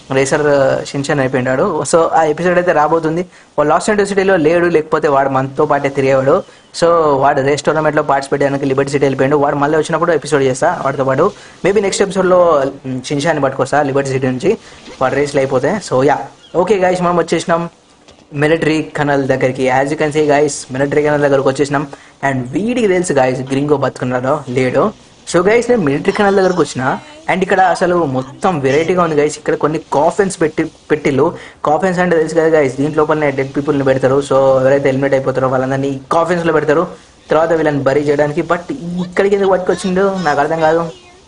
రేసర్ షిన్షన్ అయిపోయినాడు సో ఆ ఎపిసోడ్ అయితే రాబోతుంది వాడు లాస్ ఏంజల్స్ సిటీలో లేడు లేకపోతే వాడు మనతో పాటే తిరిగేవాడు సో వాడు రేస్ టోర్నమెంట్లో పార్టిసిపేట్ చేయడానికి లిబర్టీ సిటీ వెళ్ళిపోయాడు వాడు మళ్ళీ వచ్చినప్పుడు ఎపిసోడ్ చేస్తా వాడితో పాటు మేబీ నెక్స్ట్ ఎపిసోడ్లో షిన్షాన్ని పట్టుకొస్తా లిబర్టీ సిటీ నుంచి వాడు రేస్లు అయిపోతే సో యా ఓకే గాయస్ మనం వచ్చేసినాం మిలిటరీ కనల్ దగ్గరికి as you can see guys military canal దగ్గరకు వచ్చేసినాం అండ్ వీడికి తెలుసు గాయస్ గ్రింగో బతుకున్నాడో లేడో సో గైస్ నేను మిలిటరీ కెనాల్ దగ్గరకు వచ్చిన అండ్ ఇక్కడ అసలు మొత్తం వెరైటీగా ఉంది గైస్ ఇక్కడ కొన్ని కాఫెన్స్ పెట్టి పెట్టిల్లు కాఫెన్స్ అంటే తెలుసు కదా గైస్ దీంట్ లోపలనే డెడ్ పీపుల్ని పెడతారు సో ఎవరైతే హెల్మెట్ అయిపోతారో వాళ్ళందరినీ కాఫెన్స్లో పెడతారు తర్వాత వీళ్ళని బరీ చేయడానికి బట్ ఇక్కడికి ఎందుకు పట్టుకొచ్చిండు నాకు అర్థం కాదు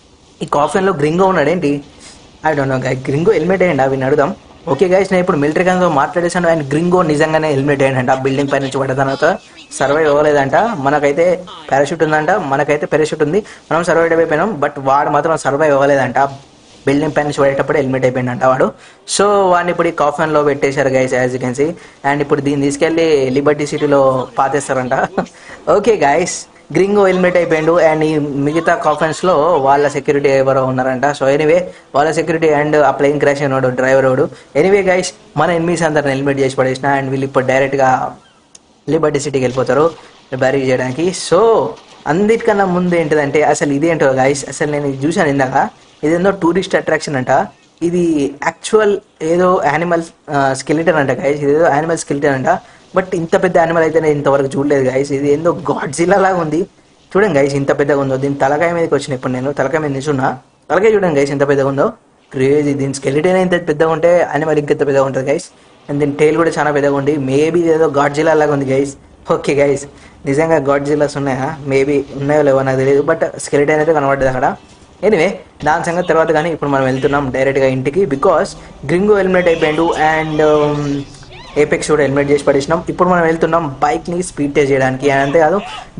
ఈ కాఫెన్లో గ్రింగో ఉన్నాడేంటి I don't know guy Gringo helmet అయ్యండి అవి అడుగుదాం ఓకే గైస్ నేను ఇప్పుడు మిలిటరీ గన్తో మాట్లాడేసాను అండ్ గ్రింగో నిజంగానే హెల్మెట్ అయ్యండి ఆ బిల్డింగ్ పై నుంచి పడ్డ తర్వాత సర్వైవ్ అవ్వలేదంట మనకైతే పారాషూట్ ఉందంట మనకైతే పారాషూట్ ఉంది మనం సర్వైవ్ అయిపోయినాం బట్ వాడు మాత్రం సర్వైవ్ అవ్వలేదంట బిల్డింగ్ పై నుంచి పడేటప్పుడు హెల్మెట్ అయిపోయిందంట వాడు సో వాడిని ఇప్పుడు ఈ కాఫెన్లో పెట్టేశారు guys as you can see and ఇప్పుడు దీన్ని తీసుకెళ్ళి లిబర్టీ సిటీలో పాతేస్తారంట ఓకే గైస్ గ్రింగో హెల్మెట్ అయిపోయిండు అండ్ ఈ మిగతా కాఫెన్స్ లో వాళ్ళ సెక్యూరిటీ ఎవరో ఉన్నారంట సో ఎనీవే వాళ్ళ సెక్యూరిటీ అండ్ ఆ ప్లేన్ క్రాష్ అయినాడు డ్రైవర్ వాడు ఎనీవే గైస్ మన ఎనిమిస్ అందరిని హెల్మెట్ చేసి పడేసిన అండ్ వీళ్ళు ఇప్పుడు డైరెక్ట్ గా లిబర్టీ సిటీకి వెళ్ళిపోతారు బ్యారీ చేయడానికి సో అన్నిటికన్నా ముందు ఏంటిదంటే అసలు ఇదేంటో గైస్ అసలు నేను ఇది చూశాను ఇందాక ఇదేందో టూరిస్ట్ అట్రాక్షన్ అంట ఇది యాక్చువల్ ఏదో యానిమల్ స్కెలిటన్ అంట గైస్ ఇదేదో యానిమల్ స్కెలిటన్ అంట బట్ ఇంత పెద్ద యానిమల్ అయితే నేను ఇంతవరకు చూడలేదు గైస్ ఇది ఏందో గాడ్జిలా లాగా ఉంది చూడండి గైస్ ఇంత పెద్దగా ఉందో దీని తలకాయ మీదకి వచ్చిన ఇప్పుడు నేను తలకాయ మీద నిల్చున్నా తలకాయ చూడండి గైస్ ఇంత పెద్దగా ఉందో క్రేజీ దీని స్కెలిటన్ ఇంత పెద్దగా ఉంటే యానిమల్ ఇంకెంత పెద్దగా ఉంటుంది గైస్ అండ్ దీని టైల్ కూడా చాలా పెద్దగా ఉంది మేబీ ఏదో గాడ్జిలా లాగా ఉంది గైస్ ఓకే గైస్ నిజంగా గాడ్జిలాస్ ఉన్నాయా మేబీ ఉన్నాయో లేవో నాకు తెలియదు బట్ స్కెలిటన్ అయితే కనబడ్డది అక్కడ ఎనివే దాని సంగతి తర్వాత కానీ ఇప్పుడు మనం వెళ్తున్నాం డైరెక్ట్గా ఇంటికి బికాస్ గ్రింగో హెల్మెట్ అయిపోయాడు అండ్ ఏపెక్స్ కూడా హెల్మెట్ చేసి పడేసినాం ఇప్పుడు మనం వెళ్తున్నాం బైక్ని స్పీడ్ టెస్ట్ చేయడానికి అండ్ అంతేకాదు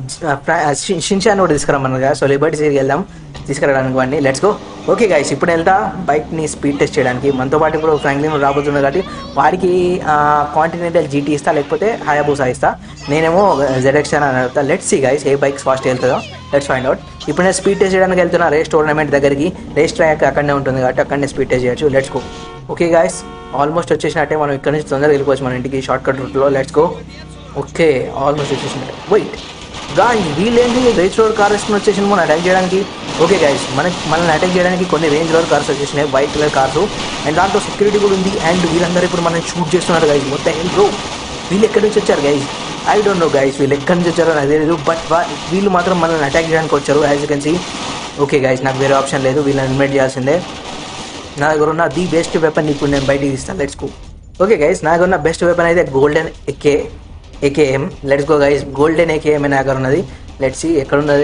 షిన్షాన్ కూడా తీసుకురమ్మన్నారు కదా సో లిబర్టీ సిటీకి వెళ్దాం తీసుకురావడానికి వాడిని లెట్స్ గో ఓకే గైస్ ఇప్పుడు వెళ్తా బైక్ని స్పీడ్ టెస్ట్ చేయడానికి మనతో పాటు ఇప్పుడు ఫ్రాంక్లిన్ రాబోతుంది కాబట్టి వాడికి కాంటినెంటల్ జీటీ ఇస్తా లేకపోతే హయాబూసా ఇస్తా నేనేమో జెడెక్స్ అని అడుగుతా లెట్స్ సి గైస్ ఏ బైక్స్ ఫాస్ట్ వెళ్తుందో లెట్స్ ఫైండ్ అవుట్ ఇప్పుడు నేను స్పీడ్ టెస్ట్ చేయడానికి వెళ్తున్నా రేస్ టోర్నమెంట్ దగ్గరికి రేస్ ట్రాక్ అక్కడనే ఉంటుంది కాబట్టి అక్కడనే స్పీడ్ టెస్ట్ చేయొచ్చు let's go okay guys almost వచ్చేసినట్టే మనం ఇక్కడ నుంచి తొందరగా వెళ్ళిపోవచ్చు మన ఇంటికి షార్ట్ కట్ రూట్లో లెట్స్ గో ఓకే ఆల్మోస్ట్ వచ్చేసినట్టే వెయిట్ గాయస్ వీళ్ళేంటి రేంజ్ రోడ్ కార్ వేసుకుని వచ్చేసింది మనం అటాక్ చేయడానికి ఓకే గాయస్ మనకి మనల్ని అటాక్ చేయడానికి కొన్ని రేంజ్ రోడ్ కార్స్ వచ్చేసినాయి వైట్ కలర్ కార్స్ అండ్ దాంట్లో సెక్యూరిటీ కూడా ఉంది అండ్ వీళ్ళందరూ ఇప్పుడు మనం షూట్ చేస్తున్నారు గైస్ మొత్తం హెల్ బ్రో వీళ్ళు ఎక్కడి నుంచి వచ్చారు guys I don't know guys వీళ్ళు ఎక్కడి నుంచి వచ్చారో నాకు తెలియదు బట్ వీళ్ళు మాత్రం మనల్ని అటాక్ చేయడానికి వచ్చారు as you can see okay guys నాకు వేరే ఆప్షన్ లేదు వీళ్ళని ఇన్వైట్ చేయాల్సిందే నా దగ్గర ఉన్న ది బెస్ట్ వెపన్ ఇప్పుడు నేను బయటికి తీస్తాను లెట్స్ గో ఓకే గైస్ నా దగ్గర ఉన్న బెస్ట్ వెపన్ అయితే golden AK AKM let's go guys golden AKM నా దగ్గర ఉన్నది లెట్స్ ఎక్కడ ఉన్నది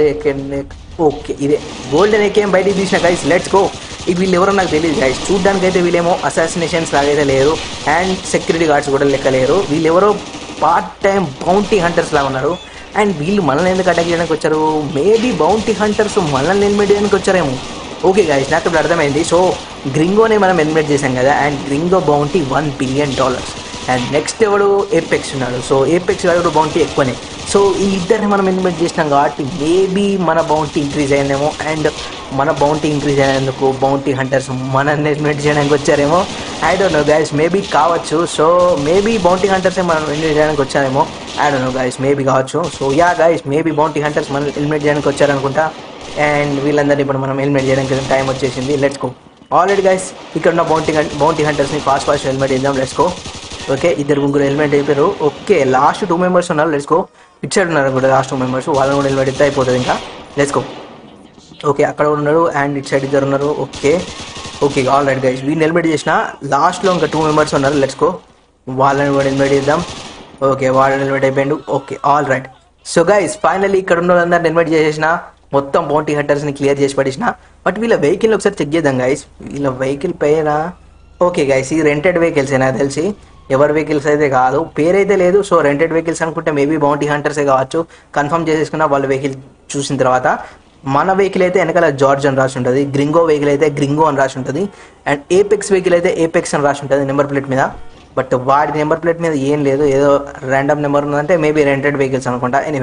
ఓకే ఇదే గోల్డెన్ ఏకేఎం బయటికి తీసిన గైస్ లెట్స్ గో ఈ వీళ్ళు ఎవరో నాకు తెలియదు గైస్ చూడడానికి అయితే వీళ్ళేమో అసాసినేషన్స్ లాగైతే లేరు అండ్ సెక్యూరిటీ గార్డ్స్ కూడా లెక్క లేరు వీళ్ళు ఎవరో పార్ట్ టైం బౌంటీ హంటర్స్ లాగా ఉన్నారు అండ్ వీళ్ళు మనల్ని ఎందుకు అటాక్ చేయడానికి వచ్చారు మేబీ బౌంటీ హంటర్స్ మనల్ని ఎలిమినేట్ చేయడానికి వచ్చారేమో ఓకే గాయస్ నాకు ఇప్పుడు అర్థమైంది సో గ్రింగోనే మనం ఎలిమినేట్ చేసాం కదా and Gringo bounty one billion dollars and next ఎవడు ఏపెక్స్ ఉన్నాడు సో ఏపెక్స్ వాడు బౌంటీ ఎక్కువనే సో ఈ ఇద్దరిని మనం ఎలిమినేట్ చేసినాం కాబట్టి మేబీ మన బౌంటీ ఇంక్రీజ్ అయిందేమో అండ్ మన బౌంటీ ఇంక్రీజ్ అయినందుకు బౌంటీ హంటర్స్ మనల్ని ఎలిమినేట్ చేయడానికి వచ్చారేమో I don't know guys maybe కావచ్చు సో మేబీ బౌంటీ హంటర్సే మనం ఎలిమినేట్ చేయడానికి వచ్చారేమో I don't know guys maybe కావచ్చు so yeah guys maybe bounty hunters మనం ఎలిమినేట్ చేయడానికి వచ్చారనుకుంటా అండ్ వీళ్ళందరినీ ఇప్పుడు మనం హెల్మెట్ చేయడానికి టైం వచ్చేసింది లెట్స్ గో ఆల్రెడీ గైస్ ఇక్కడ ఉన్న బౌంటీ బౌంటీ హంటర్స్ని ఫాస్ట్ ఫాస్ట్ హెల్మెట్ ఇద్దాం లెట్స్ గో ఓకే ఇద్దరు ముగ్గురు హెల్మెట్ అయిపోయారు ఓకే లాస్ట్ టూ మెంబర్స్ ఉన్నారు లెట్స్ గో ఇట్ సైడ్ ఉన్నారు కూడా లాస్ట్ టూ మెంబర్స్ వాళ్ళని కూడా హెల్మెట్ ఇస్తే అయిపోతుంది ఇంకా లెట్స్ గో ఓకే అక్కడ కూడా ఉన్నారు అండ్ ఇట్ సైడ్ ఇద్దరు ఉన్నారు okay okay all right guys వీళ్ళు హెల్మెట్ చేసిన లాస్ట్లో ఇంకా టూ మెంబర్స్ ఉన్నారు లెట్స్ గో వాళ్ళని కూడా హెల్మెట్ ఇద్దాం ఓకే వాళ్ళని హెల్మెట్ అయిపోయిండు okay all right so guys finally ఇక్కడ ఉన్న వాళ్ళందరిని ఇన్వైట్ చేసేసిన మొత్తం బౌంటీ హంటర్స్ని క్లియర్ చేసి పడేసిన బట్ వీళ్ళ వెహికల్ ఒకసారి చెక్ చేద్దాం గైస్ వీళ్ళ వెహికల్ పైన ఓకే గైస్ ఈ రెంటెడ్ వెహికల్స్ నాకు తెలిసి ఎవరి వెహికల్స్ అయితే కాదు పేరైతే లేదు సో రెంటెడ్ వెహికల్స్ అనుకుంటే మేబీ బౌంటీ హంటర్సే కావచ్చు కన్ఫర్మ్ చేసేసుకున్న వాళ్ళ వెహికల్ చూసిన తర్వాత మన వెహికల్ అయితే వెనకాల జార్జ్ అని రాసి ఉంటుంది గ్రింగో వెహికల్ అయితే గ్రింగో అని రాసి ఉంటుంది అండ్ ఏపెక్స్ వెహికల్ అయితే ఏపెక్స్ అని రాసి ఉంటుంది నెంబర్ ప్లేట్ మీద బట్ వాడి నెంబర్ ప్లేట్ మీద ఏం లేదు ఏదో ర్యాండమ్ నెంబర్ ఉందంటే మేబీ రెంటెడ్ వెహికల్స్ అనుకుంటా ఎనీవే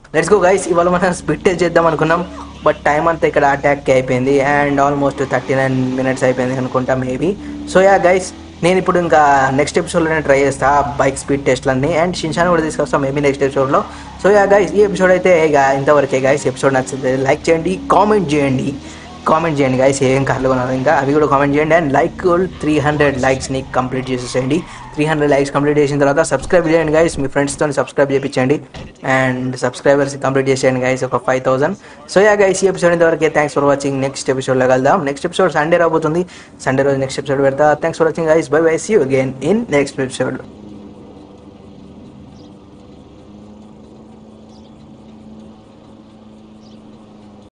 లెట్స్ గో గైస్ ఇవాళ మనం స్పిట్ టెస్ట్ చేద్దాం అనుకున్నాం బట్ టైం అంతా ఇక్కడ అటాక్ అయిపోయింది and almost thirty nine minutes అయిపోయింది అనుకుంటా మేబీ సో యా గైస్ నేను ఇప్పుడు ఇంకా నెక్స్ట్ ఎపిసోడ్లోనే ట్రై చేస్తా బైక్ స్పీడ్ టెస్ట్లన్నీ అండ్ షిన్షాన్ కూడా తీసుకొస్తాం మేబీ నెక్స్ట్ ఎపిసోడ్లో సో యా గైస్ ఈ ఎపిసోడ్ అయితే ఇక ఇంతవరకే గైస్ ఎపిసోడ్ నచ్చితే లైక్ చేయండి కామెంట్ చేయండి కామెంట్ చేయండి గైస్ ఏం కార్లు కొనాలి ఇంకా అవి కూడా కామెంట్ చేయండి అండ్ లైక్ త్రీ హండ్రెడ్ లైక్స్ని కంప్లీట్ చేసేసేయండి త్రీ హండ్రెడ్ లైక్స్ కంప్లీట్ చేసిన తర్వాత సబ్స్క్రైబ్ చేయండి గైస్ మీ ఫ్రెండ్స్తో సబ్స్క్రైబ్ చేయించండి అండ్ సబ్స్క్రైబర్స్ కంప్లీట్ చేసేయండి గైస్ ఒక five thousand so yeah guys ఈ ఎపిసోడ్ ఇంతవరకే థ్యాంక్స్ ఫర్ వాచింగ్ నెక్స్ట్ ఎపిసోడ్లో కలుద్దాం నెక్స్ట్ ఎపిసోడ్ సండే రాబోతుంది సండే రోజు నెక్స్ట్ ఎపిసోడ్ పెడతా thanks for watching guys bye bye see you again in next episode